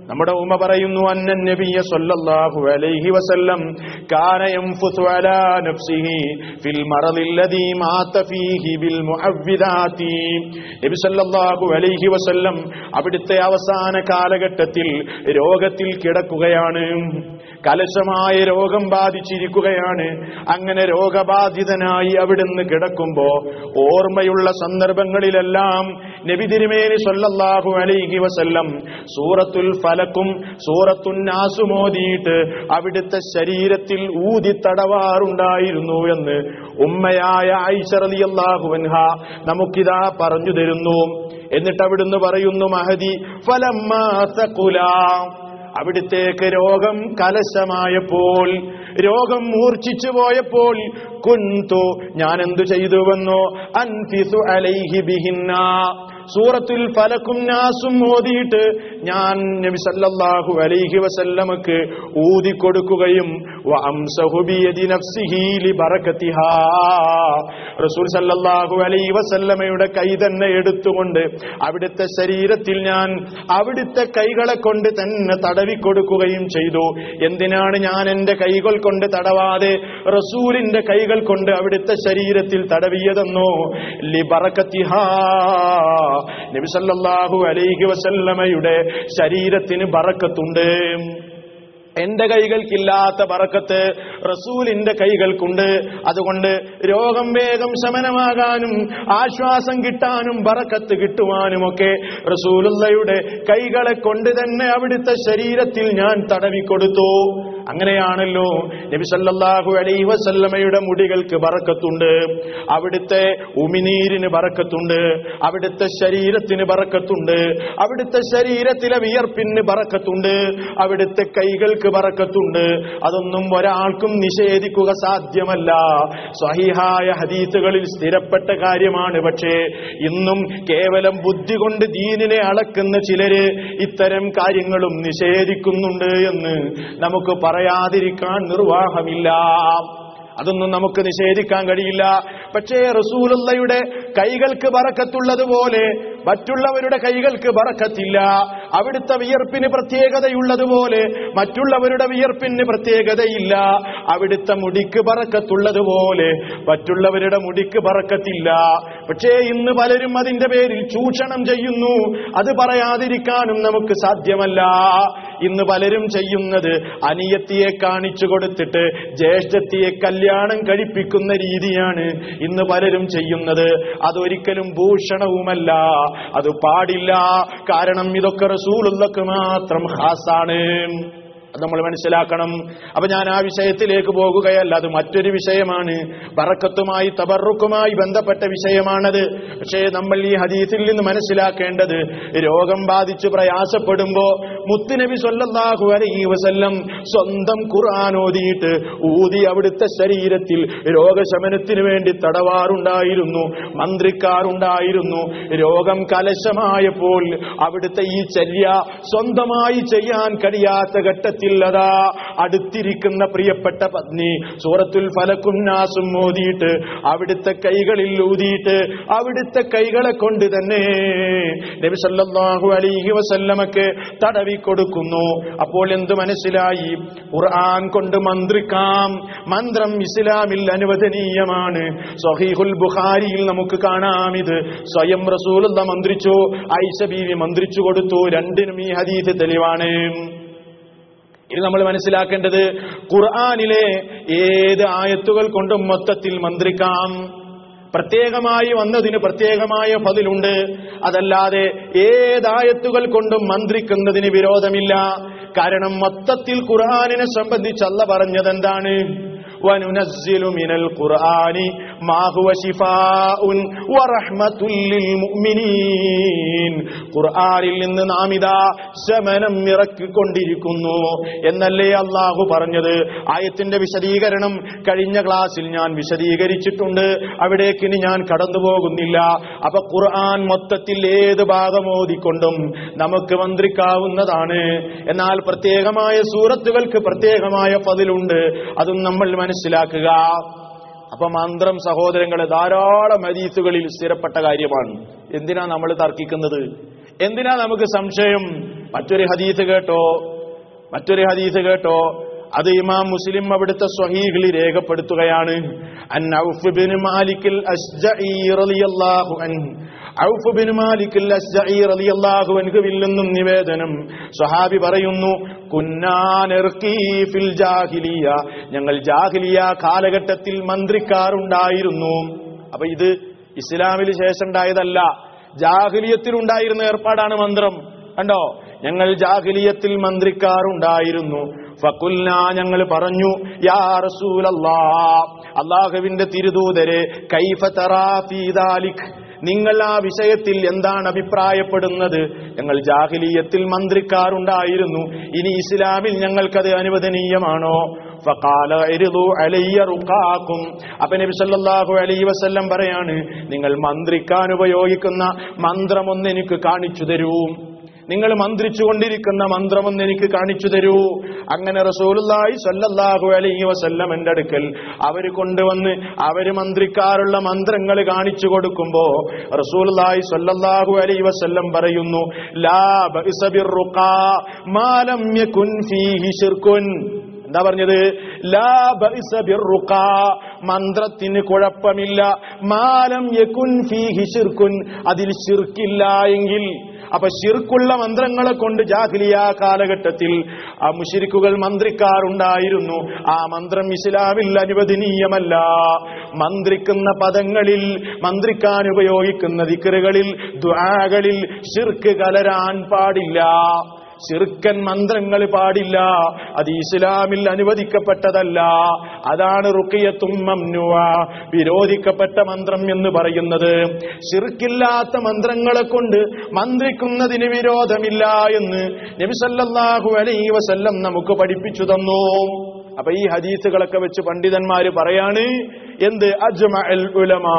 നമ്മുടെ ഉമ്മ പറയുന്നു അന്നൻ നബിയ സല്ലല്ലാഹു അലൈഹി വസല്ലം കാന യൻഫുതു അലാ നഫ്സിഹി ഫിൽ മറദില്ലദീ മാത ഫീഹി ബിൽ മുഅവ്വിദാതി നബി സല്ലല്ലാഹു അലൈഹി വസല്ലം അവിടുത്തെ അവസാന കാലഘട്ടത്തിൽ രോഗത്തിൽ കിടക്കുകയാണ് കലശമായ രോഗം ബാധിച്ചിരിക്കുകയാണ് അങ്ങനെ രോഗബാധിതനായി അവിടുന്ന് കിടക്കുമ്പോ ഓർമ്മയുള്ള സന്ദർഭങ്ങളിലെല്ലാം നബി തിരുമേനി സല്ലല്ലാഹു അലൈഹി വസല്ലം സൂറത്തുൽ ഫലക്കും സൂറത്തുൻ നാസും ഓതിയിട്ട് അവിടുത്തെ ശരീരത്തിൽ ഊതി തടവാറുണ്ടായിരുന്നു എന്ന് ഉമ്മയായ ഐഷ റളിയല്ലാഹു അൻഹ നമുക്കിതാ പറഞ്ഞു തരുന്നു എന്നിട്ട് അവിടുന്ന് പറയുന്നു മഹദി ഫലമ്മാ തഖുലാ അവിടുത്തേക്ക് രോഗം കലശമായപ്പോൾ രോഗം മൂർച്ഛിച്ചു പോയപ്പോൾ കുന്തു ഞാൻ എന്തു ചെയ്തുവെന്നോ അൻഫിസു അലൈഹി ബിഹിന്ന സൂറത്തുൽ ഫലക്കും നാസും ഓതിയിട്ട് ഞാൻ നബി സല്ലല്ലാഹു അലൈഹി വസല്ലമക്ക് ഊതി കൊടുക്കുകയും വഅംസഹു ബിയദി നഫ്സിഹി ലിബറകതിഹാ റസൂൽ സല്ലല്ലാഹു അലൈഹി വസല്ലമയുടെ കൈ തന്നെ എടുത്തുകൊണ്ട് അവിടുത്തെ ശരീരത്തിൽ ഞാൻ അവിടുത്തെ കൈകളെ കൊണ്ട് തന്നെ തടവി കൊടുക്കുകയും ചെയ്തു എന്തിനാണ് ഞാൻ എന്റെ കൈകൾ കൊണ്ട് തടവാതെ റസൂലിന്റെ കൈകൾ കൊണ്ട് അവിടുത്തെ ശരീരത്തിൽ തടവിയതെന്നോ ലിബറകതിഹാ നബി സല്ലല്ലാഹു അലൈഹി വസല്ലമയുടെ ശരീരത്തിന് ബറക്കത്തുണ്ട് എന്റെ കൈകൾക്കില്ലാത്ത ബറക്കത്ത് റസൂലിന്റെ കൈകൾക്കുണ്ട് അതുകൊണ്ട് രോഗം വേഗം ശമനമാകാനും ആശ്വാസം കിട്ടാനും ബറക്കത്ത് കിട്ടുവാനുമൊക്കെ റസൂലുള്ളയുടെ കൈകളെ കൊണ്ട് തന്നെ അവിടുത്തെ ശരീരത്തിൽ ഞാൻ തടവിക്കൊടുത്തു അങ്ങനെയാണല്ലോ നബി സല്ലല്ലാഹു അലൈഹി വസല്ലമയുടെ മുടികൾക്ക് ബറക്കത്തുണ്ട് അവിടുത്തെ ഉമിനീരിന് ബറക്കത്തുണ്ട് അവിടുത്തെ ശരീരത്തിന് ബറക്കത്തുണ്ട് അവിടുത്തെ ശരീരത്തിലെ വിയർപ്പിന് ബറക്കത്തുണ്ട് അവിടുത്തെ കൈകൾക്ക് ബറക്കത്തുണ്ട് അതൊന്നും ഒരാൾക്കും നിഷേധിക്കുക സാധ്യമല്ല സ്വഹീഹായ ഹദീസുകളിൽ സ്ഥിരപ്പെട്ട കാര്യമാണ് പക്ഷേ ഇന്നും കേവലം ബുദ്ധി കൊണ്ട് ദീനിനെ അളക്കുന്ന ചിലര് ഇത്തരം കാര്യങ്ങളും നിഷേധിക്കുന്നുണ്ട് എന്ന് നമുക്ക് പറയാതിരിക്കാൻ നിർവാഹമില്ല അതൊന്നും നമുക്ക് നിഷേധിക്കാൻ കഴിയില്ല പക്ഷേ റസൂലുള്ളയുടെ കൈകൾക്ക് ബറക്കത്തുള്ളതുപോലെ മറ്റുള്ളവരുടെ കൈകൾക്ക് ബറക്കത്തില്ല അവിടുത്തെ വിയർപ്പിന് പ്രത്യേകതയുള്ളതുപോലെ മറ്റുള്ളവരുടെ വിയർപ്പിന് പ്രത്യേകതയില്ല അവിടുത്തെ മുടിക്ക് ബറക്കത്തുള്ളതുപോലെ മറ്റുള്ളവരുടെ മുടിക്ക് ബറക്കത്തില്ല പക്ഷേ ഇന്ന് പലരും അതിന്റെ പേരിൽ ചൂഷണം ചെയ്യുന്നു അത് പറയാതിരിക്കാനും നമുക്ക് സാധ്യമല്ല ഇന്ന് പലരും ചെയ്യുന്നത് അനിയത്തിയെ കാണിച്ചു കൊടുത്തിട്ട് ജ്യേഷ്ഠത്തിയെ കല്യാണം കഴിപ്പിക്കുന്ന രീതിയാണ് ഇന്ന് പലരും ചെയ്യുന്നത് അതൊരിക്കലും ഭൂഷണവുമല്ല അത് പാടില്ല കാരണം ഇതൊക്കെ റസൂലുള്ളക്ക് മാത്രം ഹാസാണ് അത് നമ്മൾ മനസ്സിലാക്കണം അപ്പൊ ഞാൻ ആ വിഷയത്തിലേക്ക് പോകുകയല്ല അത് മറ്റൊരു വിഷയമാണ് ബറക്കത്തുമായി തബറുക്കുമായി ബന്ധപ്പെട്ട വിഷയമാണത് പക്ഷേ നമ്മൾ ഈ ഹദീസിൽ നിന്ന് മനസ്സിലാക്കേണ്ടത് രോഗം ബാധിച്ച് പ്രയാസപ്പെടുമ്പോ മുത്തുനബി സല്ലല്ലാഹു അലൈഹി വസല്ലം സ്വന്തം ഖുർആൻ ഓതിയിട്ട് ഊതി അവിടുത്തെ ശരീരത്തിൽ രോഗശമനത്തിന് വേണ്ടി തടവാറുണ്ടായിരുന്നു മന്ത്രിക്കാറുണ്ടായിരുന്നു രോഗം കലശമായപ്പോൾ അവിടുത്തെ ഈ ചര്യ സ്വന്തമായി ചെയ്യാൻ കഴിയാത്ത ഘട്ടത്തിൽ അതാ അടുത്തിരിക്കുന്ന പ്രിയപ്പെട്ട പത്നി സൂറത്തുൽ ഫലക്കും നാസും ഓതിയിട്ട് അവിടുത്തെ കൈകളിൽ ഊതിയിട്ട് അവിടുത്തെ കൈകളെ കൊണ്ട് തന്നെ നബി സല്ലല്ലാഹു അലൈഹി വസല്ലമക്ക് തടവി കൊടുക്കുന്നു അപ്പോൾ എന്ത് മനസ്സിലായി ഖുർആൻ കൊണ്ട് മന്ത്രിക്കാം മന്ത്രം ഇസ്ലാമിൽ അനുവദനീയമാണ് സഹീഹുൽ ബുഖാരിയിൽ നമുക്ക് കാണാം ഇത് സ്വയം റസൂലുള്ള മന്ത്രിച്ചു ഐഷ ബീവി മന്ത്രിച്ചു കൊടുത്തു രണ്ടിനും ഈ ഹദീസ് തെളിവാണ് ഇത് നമ്മൾ മനസ്സിലാക്കേണ്ടത് ഖുർആനിലെ ഏത് ആയത്തുകൾ കൊണ്ടും മൊത്തത്തിൽ മന്ത്രിക്കാം പ്രത്യേകമായി വന്നതിന് പ്രത്യേകമായ പതിലുണ്ട് അതല്ലാതെ ഏതായത്തുകൾ കൊണ്ടും മന്ത്രിക്കുന്നതിന് വിരോധമില്ല കാരണം മൊത്തത്തിൽ ഖുർആനിനെ സംബന്ധിച്ച് അല്ല പറഞ്ഞത് എന്താണ് وننزل من القرآن ما هو شفاء ورحمة للمؤمنين ഖുർആനിൽ നിന്ന് നാം ഇതാ ശമനം ഇറക്കിക്കൊണ്ടിരിക്കുന്നു എന്നല്ലേ അള്ളാഹു പറഞ്ഞത് ആയത്തിന്റെ വിശദീകരണം കഴിഞ്ഞ ക്ലാസ്സിൽ ഞാൻ വിശദീകരിച്ചിട്ടുണ്ട് അവിടേക്ക് ഇനി ഞാൻ കടന്നു പോകുന്നില്ല അപ്പൊ ഖുർആൻ മൊത്തത്തിൽ ഏത് ഭാഗം ഓതിക്കൊണ്ടും നമുക്ക് മന്ത്രിക്കാവുന്നതാണ് എന്നാൽ പ്രത്യേകമായ സൂറത്തുകൾക്ക് പ്രത്യേകമായ പതിലുണ്ട് അതും നമ്മൾ മനസ്സിലാക്കുക അപ്പൊ മന്ത്രം സഹോദരങ്ങളെ ധാരാളം ഹദീസുകളിൽ സ്ഥിരപ്പെട്ട കാര്യമാണ് എന്തിനാ നമ്മൾ തർക്കിക്കുന്നത് എന്തിനാ നമുക്ക് സംശയം മറ്റൊരു ഹദീസ് കേട്ടോ മറ്റൊരു ഹദീസ് കേട്ടോ അത് ഇമാം മുസ്ലിം അവിടുത്തെ സ്വഹീഹിൽ രേഖപ്പെടുത്തുകയാണ് അൻ ഔഫ് ബിൻ മാലിക്കിൽ അസ്ജഈ റളിയല്ലാഹു അൻഹു ഔഫ് ബിൻ മാലിക്കിൽ അസ്ജഈ റളിയല്ലാഹു അൻഹുവിൽ നിന്നും നിവേദനം സ്വഹാബി പറയുന്നു കുന്നാ നിർഖീ ഫിൽ ജാഹിലിയ ഞങ്ങൾ ജാഹിലിയ കാലഘട്ടത്തിൽ മന്ത്രിക്കാറുണ്ടായിരുന്നു അപ്പൊ ഇത് ഇസ്ലാമിന് ശേഷം ഉണ്ടായതല്ല ജാഹിലിയത്തിൽ ഉണ്ടായിരുന്ന ഏർപ്പാടാണ് മന്ത്രം കണ്ടോ ഞങ്ങൾ ജാഹിലിയത്തിൽ മന്ത്രിക്കാറുണ്ടായിരുന്നു ഫക്കുൽന ഞങ്ങൾ പറഞ്ഞു യാ റസൂലല്ലാ അള്ളാഹുവിന്റെ തിരുദൂതരെ കൈഫ തറാ ഫീ ദാലിക് നിങ്ങൾ ആ വിഷയത്തിൽ എന്താണ് അഭിപ്രായപ്പെടുന്നത് ഞങ്ങൾ ജാഹിലീയത്തിൽ മന്ത്രിക്കാറുണ്ടായിരുന്നു ഇനി ഇസ്ലാമിൽ ഞങ്ങൾക്കത് അനുവദനീയമാണോ ഫഖാല ഇർദു അലയ്യ റുഖാക്കും അപ്പൊ നബി സല്ലല്ലാഹു അലൈഹി വസല്ലം പറയാണ് നിങ്ങൾ മന്ത്രിക്കാൻ ഉപയോഗിക്കുന്ന മന്ത്രമൊന്ന് എനിക്ക് കാണിച്ചു തരൂ നിങ്ങൾ മന്ത്രിച്ചുകൊണ്ടിരിക്കുന്ന മന്ത്രമൊന്ന് എനിക്ക് കാണിച്ചു തരൂ അങ്ങനെ റസൂലുള്ളാഹി സ്വല്ലല്ലാഹു അലൈഹി വസല്ലം എൻ്റെ അടുക്കൽ അവർ കൊണ്ടുവന്ന് അവര് മന്ത്രിക്കാറുള്ള മന്ത്രങ്ങൾ കാണിച്ചു കൊടുക്കുമ്പോ റസൂലുള്ളാഹി സ്വല്ലല്ലാഹു അലൈഹി വസല്ലം പറയുന്നു ലാ ബഇസ ബിർറുഖാ മാ ലം യകുൻ ഫീഹി ശിർകുൻ എന്താ പറഞ്ഞത് ലാ ബഇസ ബിർറുഖാ മന്ത്രത്തിന് കുഴപ്പമില്ല മാലം യകുൻ ഫീഹി ശിർകുൻ അതിൽ ശിർക്കില്ല എങ്കിൽ അപ്പൊ ശിർക്കുള്ള മന്ത്രങ്ങളെ കൊണ്ട് ജാഹിലിയ കാലഘട്ടത്തിൽ ആ മുഷിരിക്കുകൾ മന്ത്രിക്കാറുണ്ടായിരുന്നു ആ മന്ത്രം ഇസ്ലാമിൽ അനുവദനീയമല്ല മന്ത്രിക്കുന്ന പദങ്ങളിൽ മന്ത്രിക്കാൻ ഉപയോഗിക്കുന്ന ദിക്കറുകളിൽ ദ്വാകളിൽ ഷിർക്ക് കലരാൻ പാടില്ല ശിർക്കൻ മന്ത്രങ്ങൾ പാടില്ല അത് ഇസ്ലാമിൽ അനുവദിക്കപ്പെട്ടതല്ല അതാണ് റുക്കിയത്തും മംനുവ വിരോധിക്കപ്പെട്ട മന്ത്രം എന്ന് പറയുന്നത് ശിർക്കില്ലാത്ത മന്ത്രങ്ങളെ കൊണ്ട് മന്ത്രിക്കുന്നതിന് വിരോധമില്ല എന്ന് നബിസല്ലാഹു അലൈ വസല്ലം നമുക്ക് പഠിപ്പിച്ചു തന്നു അപ്പൊ ഈ ഹദീസുകളൊക്കെ വെച്ച് പണ്ഡിതന്മാര് പറയാണ് എന്ത് അജ്മ അൽ ഉലമാ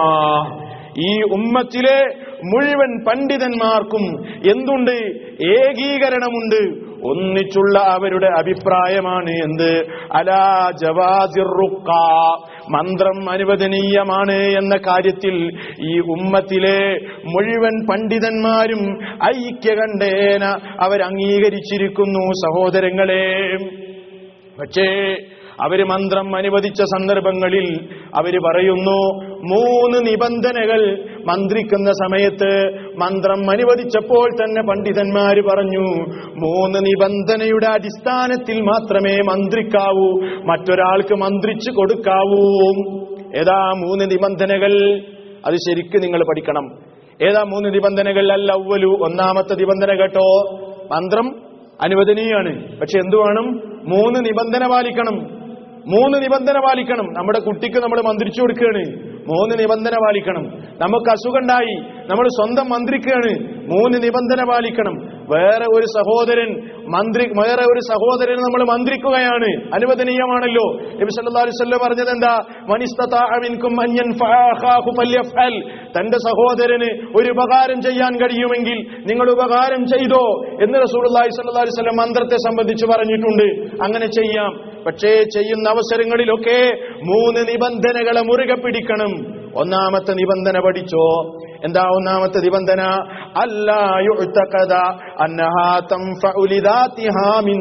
ഈ ഉമ്മത്തിലെ മുഴുവൻ പണ്ഡിതന്മാർക്കും എന്തുണ്ട് ഏകീകരണമുണ്ട് ഒന്നിച്ചുള്ള അവരുടെ അഭിപ്രായമാണ് എന്ത് അലാ ജവാസിർ റുക്ക മന്ത്രം അനുവദനീയമാണ് എന്ന കാര്യത്തിൽ ഈ ഉമ്മത്തിലെ മുഴുവൻ പണ്ഡിതന്മാരും ഐക്യകണ്ഠേന അവർ അംഗീകരിച്ചിരിക്കുന്നു സഹോദരങ്ങളെ പക്ഷേ അവര് മന്ത്രം അനുവദിച്ച സന്ദർഭങ്ങളിൽ അവര് പറയുന്നു മൂന്ന് നിബന്ധനകൾ മന്ത്രിക്കുന്ന സമയത്ത് മന്ത്രം അനുവദിച്ചപ്പോൾ തന്നെ പണ്ഡിതന്മാര് പറഞ്ഞു മൂന്ന് നിബന്ധനയുടെ അടിസ്ഥാനത്തിൽ മാത്രമേ മന്ത്രിക്കാവൂ മറ്റൊരാൾക്ക് മന്ത്രിച്ചു കൊടുക്കാവൂ ഏതാ മൂന്ന് നിബന്ധനകൾ അത് ശരിക്കും നിങ്ങൾ പഠിക്കണം ഏതാ മൂന്ന് നിബന്ധനകൾ അല്ല അവലു ഒന്നാമത്തെ നിബന്ധന കേട്ടോ മന്ത്രം അനുവദനീയാണ് പക്ഷെ എന്തു വേണം മൂന്ന് നിബന്ധന പാലിക്കണം മൂന്ന് നിബന്ധന പാലിക്കണം നമ്മുടെ കുട്ടിക്ക് നമ്മൾ മന്ത്രിച്ചു കൊടുക്കുകയാണ് മൂന്ന് നിബന്ധന പാലിക്കണം നമുക്ക് അസുഖമുണ്ടായി നമ്മൾ സ്വന്തം മന്ത്രിക്കുകയാണ് മൂന്ന് നിബന്ധന പാലിക്കണം വേറെ ഒരു സഹോദരൻ മന്ത്രി വേറെ ഒരു സഹോദരൻ നമ്മൾ മന്ത്രിക്കുകയാണ് അനുവദനീയമാണല്ലോ നബി സല്ലല്ലാഹു അലൈഹി വസല്ലം പറഞ്ഞത് എന്താ മനിസ്തതാഅ മിൻകും അൻ യൻഫഅഖാഹു ഫല്യഫ്അൽ തന്റെ സഹോദരന് ഒരു ഉപകാരം ചെയ്യാൻ കഴിയുമെങ്കിൽ നിങ്ങൾ ഉപകാരം ചെയ്തോ എന്ന് റസൂലുള്ളാഹി സ്വല്ലല്ലാഹു അലൈഹി വസല്ലം മന്ത്രത്തെ സംബന്ധിച്ച് പറഞ്ഞിട്ടുണ്ട് അങ്ങനെ ചെയ്യാം പക്ഷേ ചെയ്യുന്ന അവസരങ്ങളിലൊക്കെ മൂന്ന് നിബന്ധനകളെ മുറുകെ പിടിക്കണം ഒന്നാമത്തെ നിബന്ധന പഠിച്ചോ എന്താ ഒന്നാമത്തെ നിബന്ധന അല്ലാ യുഅ്തഖദ അന്നഹാ തൻഫഉ ലിദാതിഹാ മിൻ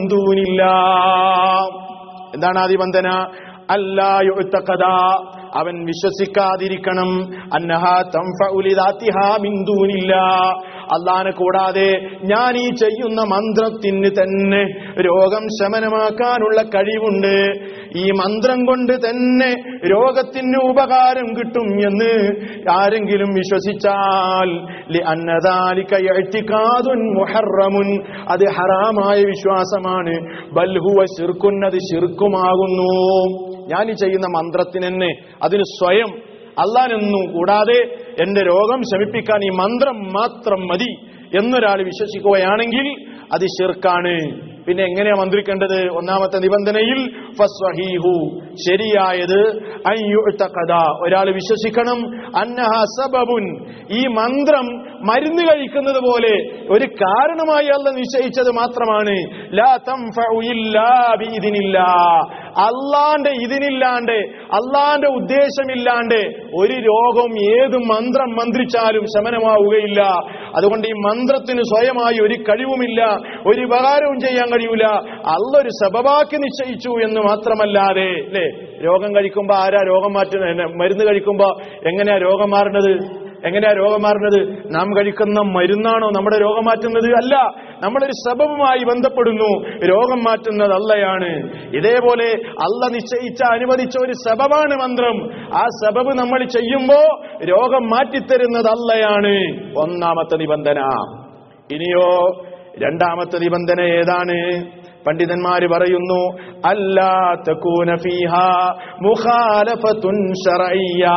ദൂനില്ലാഹ് എന്താണ് ആ നിബന്ധന അല്ലാ യുഅ്തഖദ അവൻ വിശ്വസിക്കാതിരിക്കണം അന്നഹാ തൻഫഉ ലിദാതിഹാ മിൻ ദൂനില്ലാഹ് അള്ളാനെ കൂടാതെ ഞാൻ ഈ ചെയ്യുന്ന മന്ത്രത്തിന് തന്നെ രോഗം ശമനമാക്കാനുള്ള കഴിവുണ്ട് ഈ മന്ത്രം കൊണ്ട് തന്നെ രോഗത്തിന് ഉപകാരം കിട്ടും എന്ന് ആരെങ്കിലും വിശ്വസിച്ചാൽ ലിഅന്നദാലിക ഇഅ്തിഖാദുൻ മുഹറമുൻ അത് ഹറാമായ വിശ്വാസമാണ് ബൽഹുവ ശിർക്കുൻ അത് ശിർക്കുമാകുന്നു ഞാൻ ഈ ചെയ്യുന്ന മന്ത്രത്തിന് തന്നെ അതിന് സ്വയം അള്ളാനൊന്നും കൂടാതെ എന്റെ രോഗം ശമിപ്പിക്കാൻ ഈ മന്ത്രം മാത്രം മതി എന്നൊരാൾ വിശ്വസിക്കുകയാണെങ്കിൽ അത് ഷിർക്കാണ് പിന്നെ എങ്ങനെയാ മന്ത്രിക്കേണ്ടത് ഒന്നാമത്തെ നിബന്ധനയിൽ ഫസ്വഹീഹു ശരിയായത് അയ്യുഅ്തഖദ. ഒരാൾ വിശ്വസിക്കണം അന്നഹ സബബുൻ ഈ മന്ത്രം മരുന്ന് കഴിക്കുന്നത് പോലെ ഒരു കാരണമായി അല്ല നിശ്ചയിച്ചത് മാത്രമാണ് ലാ തൻഫഉ ഇല്ലാ ബിഇذനില്ലാ. അള്ളാന്റെ ഇതിനില്ലാണ്ട് അള്ളാന്റെ ഉദ്ദേശമില്ലാണ്ട് ഒരു രോഗം ഏത് മന്ത്രം മന്ത്രിച്ചാലും ശമനമാവുകയില്ല അതുകൊണ്ട് ഈ മന്ത്രത്തിന് സ്വയമായി ഒരു കഴിവുമില്ല ഒരു ഉപകാരവും ചെയ്യാൻ കഴിയൂല അല്ല ഒരു സബബാക്കി നിശ്ചയിച്ചു എന്ന് മാത്രമല്ലാതെ അല്ലേ രോഗം കഴിക്കുമ്പോ ആരാ രോഗം മാറ്റുന്നത് മരുന്ന് കഴിക്കുമ്പോ എങ്ങനെയാ രോഗം മാറുന്നത് എങ്ങനെയാ രോഗം മാറുന്നത് നാം കഴിക്കുന്ന മരുന്നാണോ നമ്മുടെ രോഗം മാറ്റുന്നത് അല്ല നമ്മളൊരു സബബുമായി ബന്ധപ്പെടുന്നു രോഗം മാറ്റുന്നത് അല്ലയാണ് ഇതേപോലെ അല്ല നിശ്ചയിച്ച അനുവദിച്ച ഒരു സബബാണ് മന്ത്രം ആ സബബ് നമ്മൾ ചെയ്യുമ്പോ രോഗം മാറ്റിത്തരുന്നത് അല്ലയാണ് ഒന്നാമത്തെ നിബന്ധന ഇനിയോ രണ്ടാമത്തെ നിബന്ധന ഏതാണ് പണ്ഡിതന്മാര് പറയുന്നു അല്ലാ തകൂന ഫീഹാ മുഖാലഫത്തുൻ ശറയ്യാ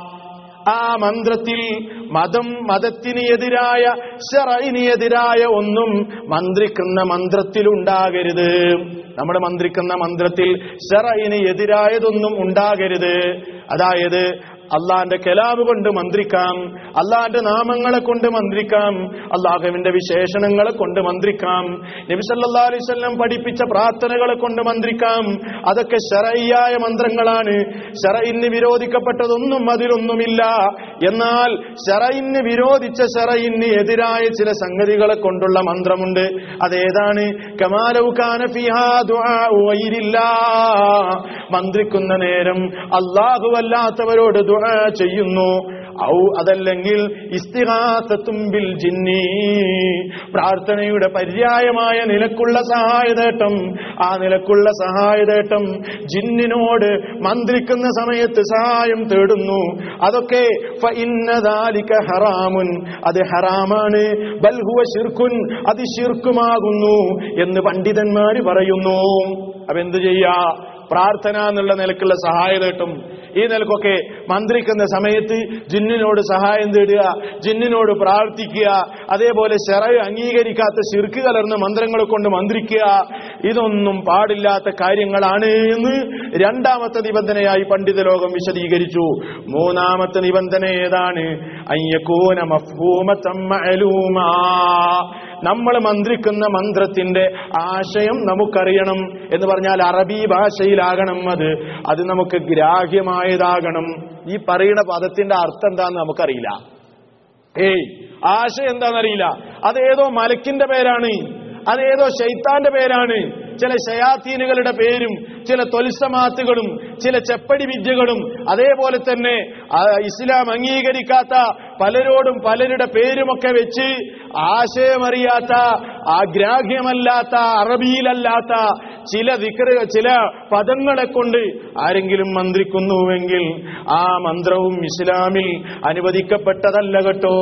ആ മന്ത്രത്തിൽ മതം മതത്തിന് എതിരായ ശറയിന് എതിരായ ഒന്നും മന്ത്രിക്കുന്ന മന്ത്രത്തിൽ ഉണ്ടാകരുത് നമ്മൾ മന്ത്രിക്കുന്ന മന്ത്രത്തിൽ ശറയിന് എതിരായതൊന്നും ഉണ്ടാകരുത് അതായത് അള്ളാന്റെ കലാബ് കൊണ്ട് മന്ത്രിക്കാം അള്ളാന്റെ നാമങ്ങളെ കൊണ്ട് മന്ത്രിക്കാം അള്ളാഹുവിന്റെ വിശേഷണങ്ങളെ കൊണ്ട് മന്ത്രിക്കാം നബിസല്ലാ അലൈവല്ലം പഠിപ്പിച്ച പ്രാർത്ഥനകളെ കൊണ്ട് മന്ത്രിക്കാം അതൊക്കെ ശറയ്യായ മന്ത്രങ്ങളാണ് ശറയിന് വിരോധിക്കപ്പെട്ടതൊന്നും അതിലൊന്നുമില്ല എന്നാൽ ശറയിന് വിരോധിച്ച ശറയിന് എതിരായ ചില സംഗതികളെ കൊണ്ടുള്ള മന്ത്രമുണ്ട് അതേതാണ് കമാലൗകാന ഫിഹാ ദുആഉ ഗൈരില്ലാ. മന്ത്രിക്കുന്ന നേരം അള്ളാഹു അല്ലാത്തവരോട് ദുആ ചെയ്യുന്നു ഔ അതല്ലെങ്കിൽ ഇസ്തിഹാസത്തും ബിൽ ജിന്നി പ്രാർത്ഥനയുടെ പര്യായമായ നിലക്കുള്ള സഹായതേട്ടം ആ നിലക്കുള്ള സഹായതേട്ടം ജിന്നിനോട് മന്ത്രിക്കുന്ന സമയത്ത് സഹായം തേടുന്നു അതൊക്കെ ഫഇന്നദാലിക ഹറാമുൻ അത് ഹറാമാണ് ബൽഹുവ ഷിർക്കുൻ അത് ഷിർക്കുമാകുന്നു എന്ന് പണ്ഡിതന്മാര് പറയുന്നു അപ്പൊ എന്ത് ചെയ്യാ പ്രാർത്ഥന എന്നുള്ള നിലക്കുള്ള സഹായതേട്ടും ഈ നിലക്കൊക്കെ മന്ത്രിക്കുന്ന സമയത്ത് ജിന്നിനോട് സഹായം തേടുക ജിന്നിനോട് പ്രാർത്ഥിക്കുക അതേപോലെ ശറ അംഗീകരിക്കാത്ത ശിർക്ക് കലർന്ന മന്ത്രങ്ങളെ കൊണ്ട് മന്ത്രിക്കുക ഇതൊന്നും പാടില്ലാത്ത കാര്യങ്ങളാണ് എന്ന് രണ്ടാമത്തെ നിബന്ധനയായി പണ്ഡിത ലോകം വിശദീകരിച്ചു മൂന്നാമത്തെ നിബന്ധന ഏതാണ് അയ്യക്കൂന മഫ്ഹൂമത്തം മഅലൂമാ. നമ്മൾ മന്ത്രിക്കുന്ന മന്ത്രത്തിന്റെ ആശയം നമുക്കറിയണം എന്ന് പറഞ്ഞാൽ അറബി ഭാഷയിലാകണം അത് അത് നമുക്ക് ഗ്രാഹ്യമായതാകണം ഈ പറയുന്ന പദത്തിന്റെ അർത്ഥം എന്താന്ന് നമുക്കറിയില്ല ഏയ് ആശയം എന്താണെന്നറിയില്ല അതേതോ മലക്കിന്റെ പേരാണ് അതേതോ ശൈത്താന്റെ പേരാണ് ചില ശയാത്തീനുകളുടെ പേരും ചില തൊലിസമാത്തുകളും ചില ചെപ്പടി വിദ്യകളും അതേപോലെ തന്നെ ആ, ഇസ്ലാം അംഗീകരിക്കാത്ത പലരോടും പലരുടെ പേരുമൊക്കെ വെച്ച് ആശയമറിയാത്ത ആഗ്രാഹ്യമല്ലാത്ത അറബിയിലല്ലാത്ത ചില വിക്ര ചില പദങ്ങളെ കൊണ്ട് ആരെങ്കിലും മന്ത്രിക്കുന്നുവെങ്കിൽ ആ മന്ത്രവും ഇസ്ലാമിൽ അനുവദിക്കപ്പെട്ടതല്ല കേട്ടോ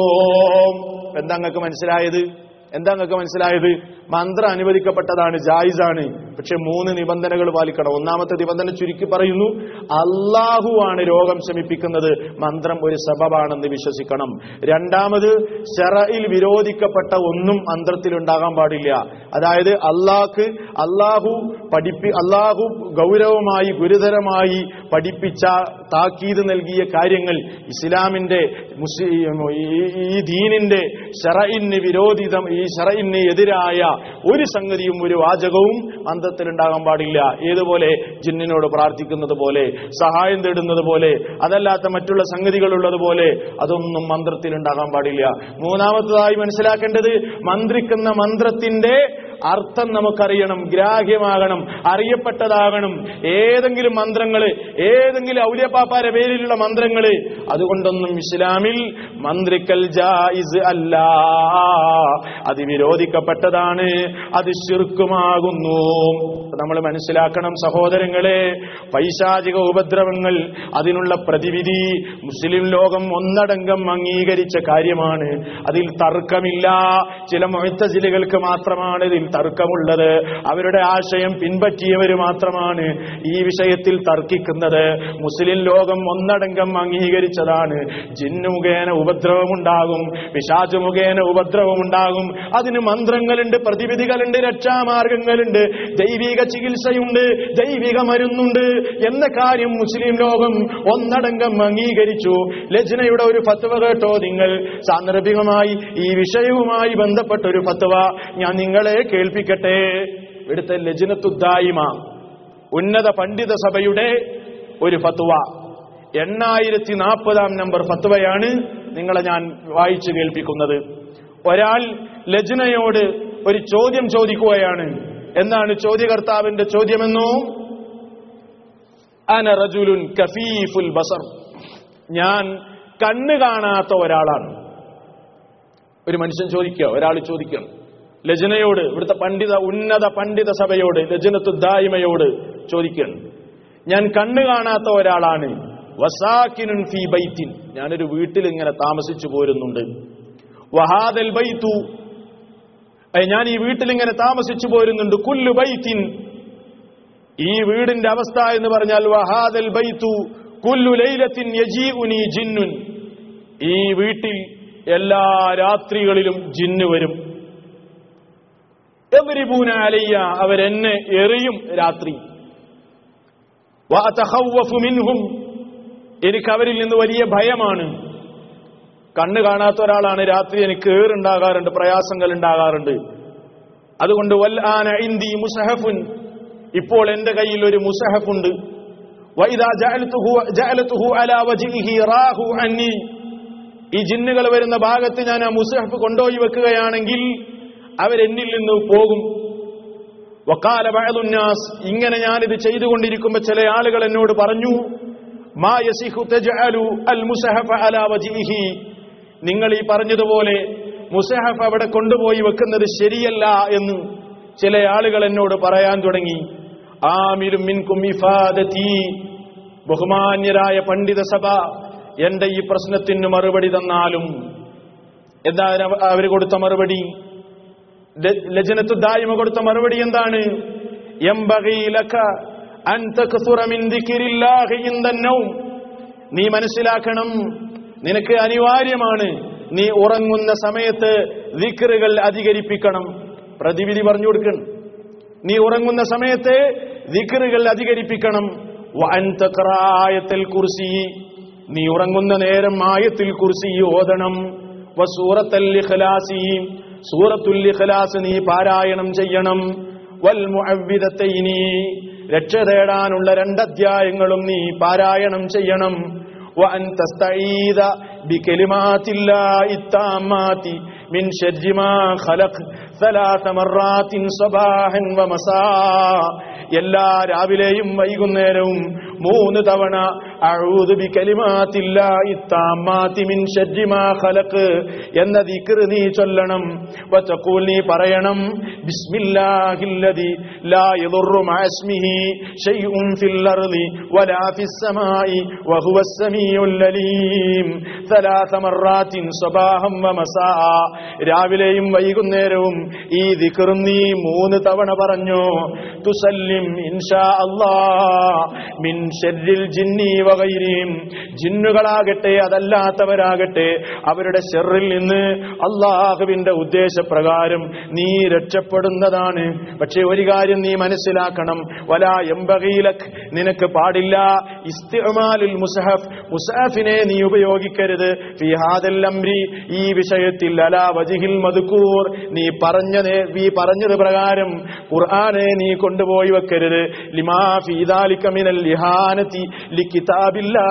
എന്താ നിങ്ങൾക്ക് മനസ്സിലായത് എന്താ നിങ്ങൾക്ക് മനസ്സിലായത് മന്ത്രം അനുവദിക്കപ്പെട്ടതാണ് ജായിസാണ് പക്ഷെ മൂന്ന് നിബന്ധനകൾ പാലിക്കണം ഒന്നാമത്തെ നിബന്ധന ചുരുക്കി പറയുന്നു അള്ളാഹു ആണ് രോഗം ശമിപ്പിക്കുന്നത് മന്ത്രം ഒരു സബബാണെന്ന് വിശ്വസിക്കണം രണ്ടാമത് ഷെറയിൽ വിരോധിക്കപ്പെട്ട ഒന്നും മന്ത്രത്തിൽ ഉണ്ടാകാൻ പാടില്ല അതായത് അള്ളാഹ് അള്ളാഹു പഠിപ്പി അള്ളാഹു ഗൗരവമായി ഗുരുതരമായി പഠിപ്പിച്ച താക്കീത് നൽകിയ കാര്യങ്ങൾ ഇസ്ലാമിന്റെ മുസ്ലിം ഈ- ഈ ദീനിന്റെ ഷറയിന് വിരോധിതം ഈ ഷറയിന് എതിരായ ഒരു സംഗതിയും ഒരു വാചകവും മന്ത്രത്തിൽ ഉണ്ടാകാൻ പാടില്ല ഏതുപോലെ ജിന്നിനോട് പ്രാർത്ഥിക്കുന്നത് പോലെ സഹായം തേടുന്നത് പോലെ അതല്ലാത്ത മറ്റുള്ള സംഗതികളുള്ളത് പോലെ അതൊന്നും മന്ത്രത്തിൽ ഉണ്ടാകാൻ പാടില്ല മൂന്നാമത്തതായി മനസ്സിലാക്കേണ്ടത് മന്ത്രിക്കുന്ന മന്ത്രത്തിന്റെ അർത്ഥം നമുക്കറിയണം ഗ്രാഹ്യമാകണം അറിയപ്പെട്ടതാകണം ഏതെങ്കിലും മന്ത്രങ്ങള് ഏതെങ്കിലും ഔലിയപ്പാപ്പാരെ പേരിലുള്ള മന്ത്രങ്ങള് അതുകൊണ്ടൊന്നും ഇസ്ലാമിൽ മന്ത്രിക്കൽ ജായിസ് അല്ല അത് വിരോധിക്കപ്പെട്ടതാണ് അത് ശിർക്കുമാകുന്നു നമ്മൾ മനസ്സിലാക്കണം സഹോദരങ്ങളെ പൈശാചിക ഉപദ്രവങ്ങൾ അതിനുള്ള പ്രതിവിധി മുസ്ലിം ലോകം ഒന്നടങ്കം അംഗീകരിച്ച കാര്യമാണ് അതിൽ തർക്കമില്ല ചില മൊയ്ത്തജിലുകൾക്ക് മാത്രമാണ് ഇതിൽ തർക്കമുള്ളത് അവരുടെ ആശയം പിൻപറ്റിയവർ മാത്രമാണ് ഈ വിഷയത്തിൽ തർക്കിക്കുന്നത് മുസ്ലിം ലോകം ഒന്നടങ്കം അംഗീകരിച്ചതാണ് ജിന്നു മുഖേന ഉപദ്രവമുണ്ടാകും പിശാചു മുഖേന ഉപദ്രവമുണ്ടാകും അതിന് മന്ത്രങ്ങളുണ്ട് പ്രതിവിധികളുണ്ട് രക്ഷാമാർഗങ്ങളുണ്ട് ദൈവിക ചികിത്സയുണ്ട് ദൈവിക മരുന്നുണ്ട് എന്ന കാര്യം മുസ്ലിം ലോകം ഒന്നടങ്കം അംഗീകരിച്ചു ലജ്നയുടെ ഒരു ഫത്വ കേട്ടോ നിങ്ങൾ സാന്ദർഭികമായി ഈ വിഷയവുമായി ബന്ധപ്പെട്ട ഒരു ഫത്വ ഞാൻ നിങ്ങളെ കേൾപ്പിക്കട്ടെ ഇവിടുത്തെ ലജ്നത്തുദ്ദായിമ ഉന്നത പണ്ഡിത സഭയുടെ ഒരു ഫത്വ എണ്ണായിരത്തി നാൽപ്പതാം നമ്പർ ഫത്വയാണ് നിങ്ങളെ ഞാൻ വായിച്ചു കേൾപ്പിക്കുന്നത് ഒരാൾ ലജ്നയോട് ഒരു ചോദ്യം ചോദിക്കുകയാണ് എന്താണ് ചോദ്യകർത്താവിന്റെ ചോദ്യമെന്നോ അന റജുലുൻ കഫീഫുൽ ബസർ ഞാൻ കണ്ണ് കാണാത്ത ഒരാളാണ് ഒരു മനുഷ്യൻ ചോദിക്കുക ഒരാൾ ചോദിക്കണം ലജനയോട് ഇവിടുത്തെ പണ്ഡിത ഉന്നത പണ്ഡിത സഭയോട് ലജനത്തു ദായിമയോട് ചോദിക്കണം ഞാൻ കണ്ണ് കാണാത്ത ഒരാളാണ് വസാക്കിനുൻ ഫി ബൈത്തിൻ ഞാനൊരു വീട്ടിൽ ഇങ്ങനെ താമസിച്ചു പോരുന്നുണ്ട് വഹാദൽ ബൈത്തു ഏ, ഞാൻ ഈ വീട്ടിൽ ഇങ്ങനെ താമസിച്ചു പോരുന്നുണ്ട് കുല്ലു ബൈത്തിൻ ഈ വീടിന്റെ അവസ്ഥ എന്ന് പറഞ്ഞാൽ വഹാദൽ ബൈത്തു കുല്ലു ലൈലത്തിൻ യജീഉനി ജിന്നുൻ ഈ വീട്ടിൽ എല്ലാ രാത്രികളിലും ജിന്ന് വരും എവരിബൂന അലയ്യ അവരെന്നെ എറിയും രാത്രി വഅതഖവ്വഫു മിൻഹും എനിക്ക് അവരിൽ നിന്ന് വലിയ ഭയമാണ് കണ്ണ് കാണാത്ത ഒരാളാണ് രാത്രി എനിക്ക് ഏറുണ്ടാകാറുണ്ട് പ്രയാസങ്ങൾ ഉണ്ടാകാറുണ്ട് അതുകൊണ്ട് വൽ ആന ഇന്ദി മുസഹഫുൻ ഇപ്പോൾ എന്റെ കയ്യിൽ ഒരു മുസഹഫുണ്ട് വൈദാ ജഅൽതുഹു ജഅലതുഹു അലാ വജ്ഹിഹി റാഹു അന്നി ഈ ജിന്നുകൾ വരുന്ന ഭാഗത്ത് ഞാൻ ആ മുസഹഫ് കൊണ്ടുപോയി വെക്കുകയാണെങ്കിൽ അവരെന്നിൽ നിന്ന് പോകും വക്കാല ബഅദുന്നാസ് ഇങ്ങനെ ഞാനിത് ചെയ്തുകൊണ്ടിരിക്കുമ്പോൾ ചില ആളുകൾ എന്നോട് പറഞ്ഞു മാ യസിഹു തജ്അലു അൽ മുസഹഫ അലാ വജ്ഹിഹി നിങ്ങൾ ഈ പറഞ്ഞതുപോലെ മുസഹഫ് അവിടെ കൊണ്ടുപോയി വെക്കുന്നത് ശരിയല്ല എന്ന് ചില ആളുകൾ എന്നോട് പറയാൻ തുടങ്ങി ആമിലും മിൻകും ഇഫാദതി ബഹുമാന്യരായ പണ്ഡിത സഭ എന്റെ ഈ പ്രശ്നത്തിന് മറുപടി തന്നാലും എന്താണ് അവർ കൊടുത്ത മറുപടി ല- ലജനത്തു ദായിമ കൊടുത്ത മറുപടി എന്താണ് യംബഗി ലക അൻ തക്സുറ മിൻ ദിക്രില്ലാഹി ഇൻദന്നൗം നീ മനസ്സിലാക്കണം നിനക്ക് അനിവാര്യമാണ് നീ ഉറങ്ങുന്ന സമയത്ത് ദിക്റുകൾ അധികരിപ്പിക്കണം പ്രതിവിധി പറഞ്ഞു കൊടുക്കണം നീ ഉറങ്ങുന്ന സമയത്ത് ദിക്റുകൾ അധികരിപ്പിക്കണം വഅൻ തഖറ ആയത്തുൽ കുർസി നീ ഉറങ്ങുന്ന നേരം ആയത്തിൽ കുർസി ഓതണം വസൂറത്തൽ ഇഖ്ലാസി സൂറത്തുൽ ഇഖ്ലാസ് നീ പാരായണം ചെയ്യണം വൽ മുഅവ്വിദത്തൈനി രക്ഷ തേടാനുള്ള രണ്ടധ്യായങ്ങളും നീ പാരായണം ചെയ്യണം وأن تستعيذ بكلمات الله التامات من شر ما خلق ثلاث مرات صباحا ومساء എല്ലാ രാവിലെയും വൈകുന്നേരവും മൂന്ന് തവണ അഊദു ബികലിമാത്തില്ലാഹി താമ്മാതി മിൻ ശർരി മാ ഖലഖ് എന്ന ദിക്ർ നീ ചൊല്ലണം വതഖൂൽ നീ പറയണം ബിസ്മില്ലാഹില്ലദി ലാ യദുറു മഅ ഇസ്മിഹി ഷൈഉൻ ഫിൽ അർളി വലാ ഫിസ് സമാഇ വഹുവസ് സമീഉൽ അലീം ثلاث مرات صباحا ومساء രാവിലെയും വൈകുന്നേരവും ഈ ദിക്റും നീ മൂന്ന് തവണ പറഞ്ഞു തുസല്ലിം ഇൻഷാ അല്ലാ മിൻ ഷർരിൽ ജിന്നി വഗൈരിഹിം ജിന്നുകളാകട്ടെ അതല്ലാത്തവരാകട്ടെ അവരുടെ ഷെറിൽ നിന്ന് അള്ളാഹുവിന്റെ ഉദ്ദേശപ്രകാരം നീ രക്ഷപ്പെടുന്നതാണ് പക്ഷെ ഒരു കാര്യം നീ മനസ്സിലാക്കണം വലാ എംബകീലക് നിനക്ക് പാടില്ല ഇസ്തിഅമാലുൽ മുസഹഫ് മുസഹഫിനെ നീ ഉപയോഗിക്കരുത് ഫി ഹാദൽ അംരി ഈ വിഷയത്തിൽ അലാ വജിഹിൽ മദ്കൂർ നീ പറഞ്ഞ നേ- നീ പറഞ്ഞത് പ്രകാരം ഖുർആനെ നീ കൊണ്ടുപോയി വെക്കരുത് ലിമാ ഫീ ദാലിക മിനൽ ഇഹാനതി ലികിതാബില്ലാ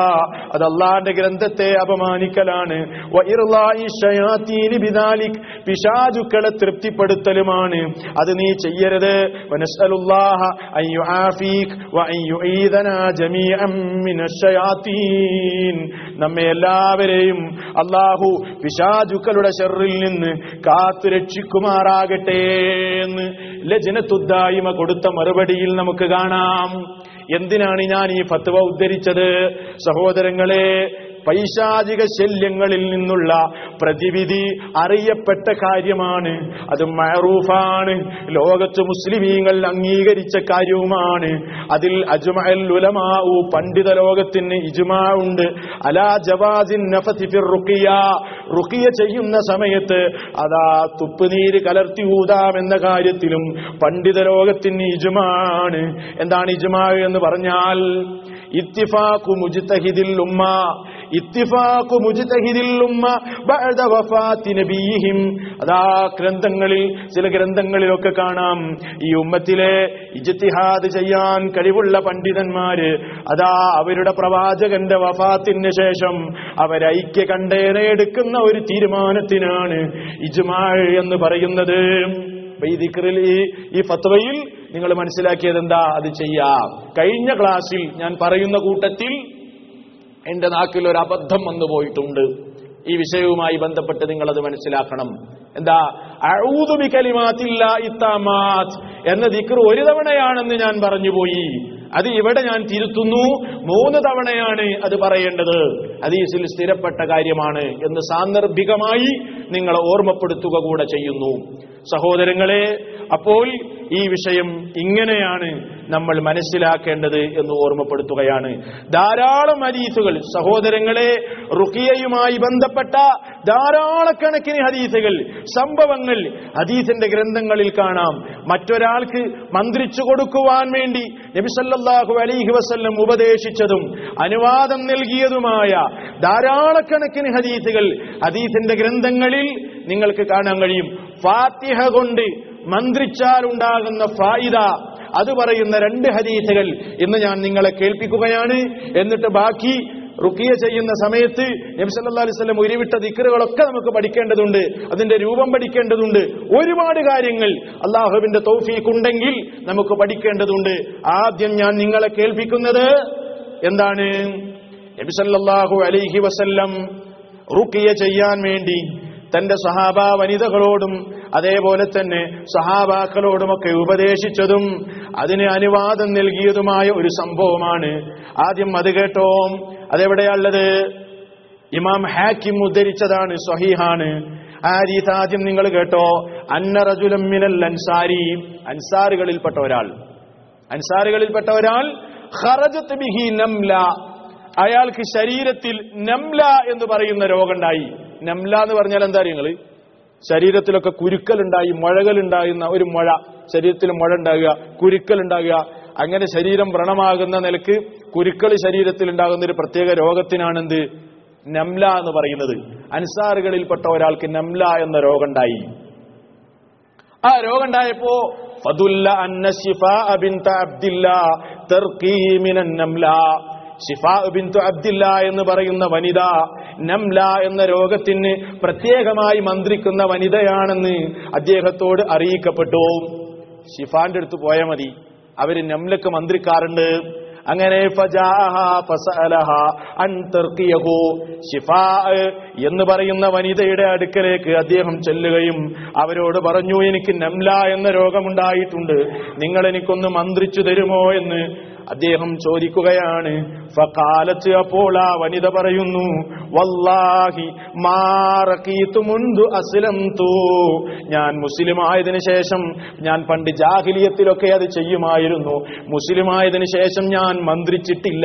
അത് അള്ളാന്റെ ഗ്രന്ഥത്തെ അപമാനിക്കലാണ് വ ഇർലാഇ ശയാത്തീനി ബിദാലിക് പിശാചുക്കളെ തൃപ്തിപ്പെടുത്തലുമാണ് അത് നീ ചെയ്യരുത് വനസ്അലുല്ലാഹ അൻ യുആഫീക് വ അൻ യുഈദനാ ജമീഅൻ മിനശ് ശയാത്തീൻ നമ്മെ എല്ലാവരെയും അള്ളാഹു പിശാചുക്കളുടെ ഷെറിൽ നിന്ന് കാത്തു രക്ഷിക്കുമാറാകട്ടെ എന്ന് ലജനത്തുദ്ദായിമ കൊടുത്ത മറുപടിയിൽ നമുക്ക് കാണാം എന്തിനാണ് ഞാൻ ഈ ഫത്വ ഉദ്ധരിച്ചത് സഹോദരങ്ങളെ പൈശാചിക ശല്യങ്ങളിൽ നിന്നുള്ള പ്രതിവിധി അറിയപ്പെട്ട കാര്യമാണ് അത് മഅറൂഫാണ് ലോകത്ത് മുസ്ലിമീങ്ങൾ അംഗീകരിച്ച കാര്യവുമാണ് അതിൽ അജ്മഅൽ ഉലമാഉ പണ്ഡിത ലോകത്തിന് ഇജ്മാ ഉണ്ട് അലാ ജവാസിൻ നഫതി ഫിർ റുഖിയ റുഖിയ ചെയ്യുന്ന സമയത്ത് അതാ തുപ്പുനീര് കലർത്തി ഊതാം എന്ന കാര്യത്തിലും പണ്ഡിത ലോകത്തിന് ഇജ്മാണ് എന്താണ് ഇജ്മാ എന്ന് പറഞ്ഞാൽ ഇത്തിഫാഖു മുജ്തഹിദിൽ ഉമ്മ ഇത്തിഫാഖു മുജ്തഹിദിൽ ഉമ്മ ബഅദ വഫാത്തി നബിയിഹിം അതാ ഗ്രന്ഥങ്ങളിൽ ചില ഗ്രന്ഥങ്ങളിലൊക്കെ കാണാം ഈ ഉമ്മത്തിലെ ഇജ്തിഹാദ് ചെയ്യാൻ കഴിവുള്ള പണ്ഡിതന്മാര് അതാ അവരുടെ പ്രവാചകന്റെ വഫാത്തിന് ശേഷം അവരൈക്യ കണ്ടേന എടുക്കുന്ന ഒരു തീരുമാനത്തിനാണ് ഇജ്മാൾ എന്ന് പറയുന്നത് അപ്പൊ ഈ ദിക്റിൽ ഈ ഈ ഫത്വയിൽ നിങ്ങൾ മനസ്സിലാക്കിയത് എന്താ അത് ചെയ്യാം കഴിഞ്ഞ ക്ലാസ്സിൽ ഞാൻ പറയുന്ന കൂട്ടത്തിൽ എന്റെ നാക്കിൽ ഒരു അബദ്ധം വന്നു പോയിട്ടുണ്ട് ഈ വിഷയവുമായി ബന്ധപ്പെട്ട് നിങ്ങൾ അത് മനസ്സിലാക്കണം എന്താ അഊദു കലിമാത്തില്ല ഇത്താമാത് എന്ന ദിക്ർ ഒരു തവണയാണെന്ന് ഞാൻ പറഞ്ഞുപോയി അത് ഇവിടെ ഞാൻ തിരുത്തുന്നു മൂന്ന് തവണയാണ് അത് പറയേണ്ടത് ഹദീസിൽ സ്ഥിരപ്പെട്ട കാര്യമാണ് എന്ന് സാന്ദർഭികമായി നിങ്ങളെ ഓർമ്മപ്പെടുത്തുക കൂടെ ചെയ്യുന്നു സഹോദരങ്ങളെ അപ്പോൾ ഈ വിഷയം ഇങ്ങനെയാണ് നമ്മൾ മനസ്സിലാക്കേണ്ടത് എന്ന് ഓർമ്മപ്പെടുത്തുകയാണ് ധാരാളം ഹദീസുകൾ സഹോദരങ്ങളെ റുക്കിയയുമായി ബന്ധപ്പെട്ട ധാരാളക്കണക്കിന് ഹദീസുകൾ സംഭവങ്ങൾ ഹദീസിന്റെ ഗ്രന്ഥങ്ങളിൽ കാണാം മറ്റൊരാൾക്ക് മന്ത്രിച്ചു കൊടുക്കുവാൻ വേണ്ടി നബിസല്ലാഹു അലൈഹി വസല്ലം ഉപദേശിച്ചതും അനുവാദം നൽകിയതുമായ ധാരാളക്കണക്കിന് ഹദീസുകൾ ഹദീസിന്റെ ഗ്രന്ഥങ്ങളിൽ നിങ്ങൾക്ക് കാണാൻ കഴിയും ഫാത്തിഹ കൊണ്ട് മന്ത്രിച്ചാൽ ഉണ്ടാകുന്ന ഫായിദ അത് പറയുന്ന രണ്ട് ഹദീസുകൾ ഇന്ന് ഞാൻ നിങ്ങളെ കേൾപ്പിക്കുകയാണ് എന്നിട്ട് ബാക്കി റുക്കിയ ചെയ്യുന്ന സമയത്ത് നബിസല്ലാ അലൈവല്ലം ഉരുവിട്ട ദിക്കറുകളൊക്കെ നമുക്ക് പഠിക്കേണ്ടതുണ്ട് അതിന്റെ രൂപം പഠിക്കേണ്ടതുണ്ട് ഒരുപാട് കാര്യങ്ങൾ അള്ളാഹുവിന്റെ തൗഫീഖ് ഉണ്ടെങ്കിൽ നമുക്ക് പഠിക്കേണ്ടതുണ്ട് ആദ്യം ഞാൻ നിങ്ങളെ കേൾപ്പിക്കുന്നത് എന്താണ് നബിസല്ലാഹു അലൈഹി വസല്ലം റുക്കിയ ചെയ്യാൻ വേണ്ടി തന്റെ സഹാബ വനിതകളോടും അതേപോലെ തന്നെ സഹാബാക്കളോടുമൊക്കെ ഉപദേശിച്ചതും അതിന് അനുവാദം നൽകിയതുമായ ഒരു സംഭവമാണ് ആദ്യം അത് കേട്ടോ അതെവിടെയുള്ളത് ഇമാം ഹാക്കിം ഉദ്ധരിച്ചതാണ് സ്വഹീഹാണ് ആ രീതി ആദ്യം നിങ്ങൾ കേട്ടോ അന്ന റജുലം മിനൽ അൻസാരി അൻസാറുകളിൽപ്പെട്ട ഒരാൾ അൻസാറുകളിൽപ്പെട്ട ഒരാൾ ഖറജത്ത് ബിഹി നംല അയാൾക്ക് ശരീരത്തിൽ നംല എന്ന് പറയുന്ന രോഗമുണ്ടായി നംല എന്ന് പറഞ്ഞാൽ എന്താ നിങ്ങൾ ശരീരത്തിലൊക്കെ കുരുക്കലുണ്ടായി മുഴകളുണ്ടാകുന്ന ഒരു മുഴ ശരീരത്തിൽ മുഴ ഉണ്ടാകുക കുരുക്കൽ ഉണ്ടാകുക അങ്ങനെ ശരീരം വ്രണമാകുന്ന നിലക്ക് കുരുക്കൾ ശരീരത്തിൽ ഉണ്ടാകുന്ന ഒരു പ്രത്യേക രോഗത്തിനാണെന്ത് നംല എന്ന് പറയുന്നത് അൻസാറുകളിൽപ്പെട്ട ഒരാൾക്ക് നംല എന്ന രോഗമുണ്ടായി ആ രോഗം ഉണ്ടായപ്പോ ഫതുല്ല അന്ന ശിഫാ ബിൻത അബ്ദില്ല തർക്കീ മിനൻ നംല ഷിഫാ ബിന്തു അബ്ദില്ല എന്ന് പറയുന്ന വനിത നംല എന്ന രോഗത്തിന് പ്രത്യേകമായി മന്ത്രിക്കുന്ന വനിതയാണെന്ന് അദ്ദേഹത്തോട് അറിയിക്കപ്പെട്ടു ഷിഫാന്റെ അടുത്ത് പോയാൽ മതി അവര് നംലക്ക് മന്ത്രിക്കാറുണ്ട് അങ്ങനെ ഫജാഅഹ ഫസഅലഹ അൻ തർക്കിയഹു ഷിഫാ എന്ന് പറയുന്ന വനിതയുടെ അടുക്കലേക്ക് അദ്ദേഹം ചെല്ലുകയും അവരോട് പറഞ്ഞു എനിക്ക് നംല എന്ന രോഗമുണ്ടായിട്ടുണ്ട് നിങ്ങൾ എനിക്കൊന്ന് മന്ത്രിച്ചു തരുമോ എന്ന് അദ്ദേഹം ചോദിക്കുകയാണ് ഫകാലത്ത് അപ്പോൾ ആ വനിത പറയുന്നു വല്ലാഹി മാറക്കീത്തു മുൻതു അസ്ലം തൂ ഞാൻ മുസ്ലിം ആയതിനു ശേഷം ഞാൻ പണ്ട് ജാഹിലിയത്തിലൊക്കെ അത് ചെയ്യുമായിരുന്നു മുസ്ലിം ആയതിനു ശേഷം ഞാൻ മന്ത്രിച്ചിട്ടില്ല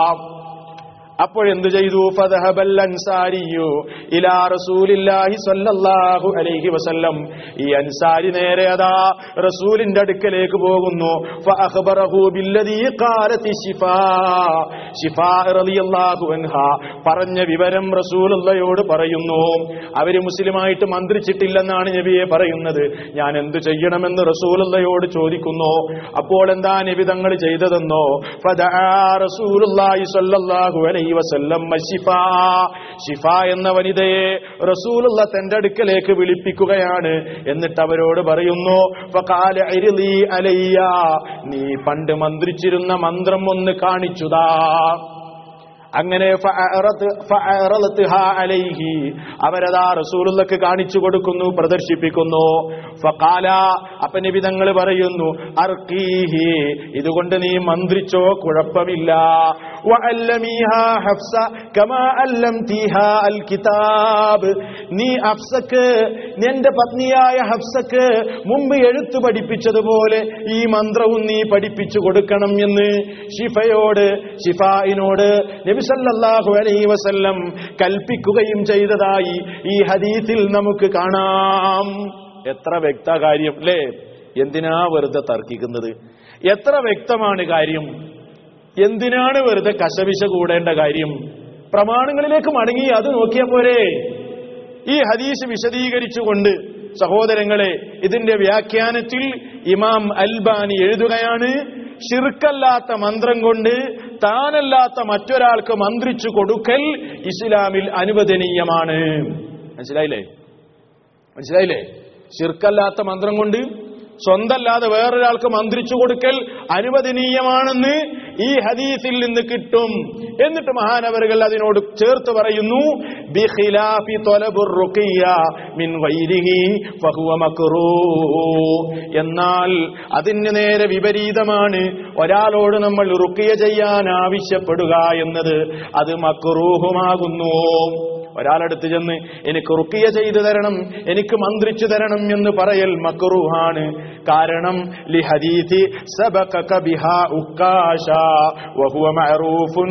അപ്പോഴെന്ത് ചെയ്തു ഫദഹബൽ അൻസാരിയു ഇലാ റസൂലില്ലാഹി സ്വല്ലല്ലാഹു അലൈഹി വസല്ലം ഈ അൻസാരി നേരെ അതാ റസൂലിന്റെ അടുക്കലേക്ക് പോകുന്നു ഫഅഖബറഹു ബില്ലദീ ഖാലത്തി ശിഫാ ശിഫാ റളിയല്ലാഹു അൻഹ പറഞ്ഞ വിവരം റസൂലുള്ളയോട് പറയുന്നു അവര് മുസ്ലിമായിട്ട് മന്ത്രിച്ചിട്ടില്ലെന്നാണ് നബിയെ പറയുന്നത് ഞാൻ എന്തു ചെയ്യണമെന്ന് റസൂലുള്ളയോട് ചോദിക്കുന്നു അപ്പോൾ എന്താ നബി തങ്ങൾ ചെയ്തതെന്നോ ഫദആ റസൂലുള്ളാഹി സ്വല്ലല്ലാഹു അലൈഹി വസല്ലം ശിഫാ ശിഫ എന്ന വനിതയെ റസൂലുള്ള തന്റെ അടുക്കലേക്ക് വിളിപ്പിക്കുകയാണ് എന്നിട്ട് അവരോട് പറയുന്നു ഫഖാല ഇർലി അലയ്യ നീ പണ്ട് മന്ത്രിച്ചിരുന്ന മന്ത്രം ഒന്ന് കാണിച്ചുതാ അങ്ങനെ ഫഅറത്ത് ഫഅറലത്ഹാ അലൈഹി അവരതാ റസൂലുള്ളക്ക് കാണിച്ചു കൊടുക്കുന്നു പ്രദർശിപ്പിക്കുന്നു ഫഖാല അപ്പൊ നബി തങ്ങൾ പറയുന്നു അർഖീഹി ഇതുകൊണ്ട് നീ മന്ത്രിച്ചോ കുഴപ്പമില്ല വഅല്ലമീഹാ ഹഫ്സ കമാ അല്ലംതീഹാ അൽ കിതാബ് നീ ഹഫ്സക്ക് നിന്റെ പത്നിയായ ഹഫ്സക്ക് മുമ്പ് എഴുത്തു പഠിപ്പിച്ചതുപോലെ ഈ മന്ത്രവും നീ പഠിപ്പിച്ചു കൊടുക്കണം എന്ന് ഷിഫയോട് ഷിഫായിനോട് നബിസല്ലാഹു അലൈഹി വസല്ലം കൽപ്പിക്കുകയും ചെയ്തതായി ഈ ഹദീസിൽ നമുക്ക് കാണാം എത്ര വ്യക്ത കാര്യം അല്ലേ എന്തിനാ വെറുതെ തർക്കിക്കുന്നത് എത്ര വ്യക്തമാണ് കാര്യം എന്തിനാണ് വെറുതെ കശവിശ കൂടേണ്ട കാര്യം പ്രമാണങ്ങളിലേക്ക് മടങ്ങി അത് നോക്കിയ പോരെ ഈ ഹദീസ് വിശദീകരിച്ചുകൊണ്ട് സഹോദരങ്ങളെ ഇതിന്റെ വ്യാഖ്യാനത്തിൽ ഇമാം അൽബാനി എഴുതുകയാണ് ഷിർക്കല്ലാത്ത മന്ത്രം കൊണ്ട് താനല്ലാത്ത മറ്റൊരാൾക്ക് മന്ത്രിച്ചു കൊടുക്കൽ ഇസ്ലാമിൽ അനുവദനീയമാണ് മനസ്സിലായില്ലേ മനസ്സിലായില്ലേ ഷിർക്കല്ലാത്ത മന്ത്രം കൊണ്ട് സ്വന്തല്ലാതെ വേറൊരാൾക്ക് മന്ത്രിച്ചു കൊടുക്കൽ അനുവദനീയമാണെന്ന് ഈ ഹദീസിൽ നിന്ന് കിട്ടും എന്നിട്ട് മഹാനവറുകൾ അതിനോട് ചേർത്ത് പറയുന്നു ബിഖിലാഫി ത്വലബുർ റുഖിയ്യ മിൻ ഗൈരിഹി ഫഹുവ മക്റൂഹ് എന്നാൽ അതിന് നേരെ വിപരീതമാണ് ഒരാളോട് നമ്മൾ റുക്കിയ ചെയ്യാൻ ആവശ്യപ്പെടുക എന്നത് അത് മക്റൂഹുമാകുന്നു ഒരാളടുത്ത് ചെന്ന് എനിക്ക് റുക്കിയ ചെയ്തു തരണം എനിക്ക് മന്ത്രിച്ചു തരണം എന്ന് പറയൽ മക്റൂഹാണ് കാരണം ലി ഹദീഥി സബഖക ബിഹാ ഉക്കാശ വഹുവ മഅറൂഫുൻ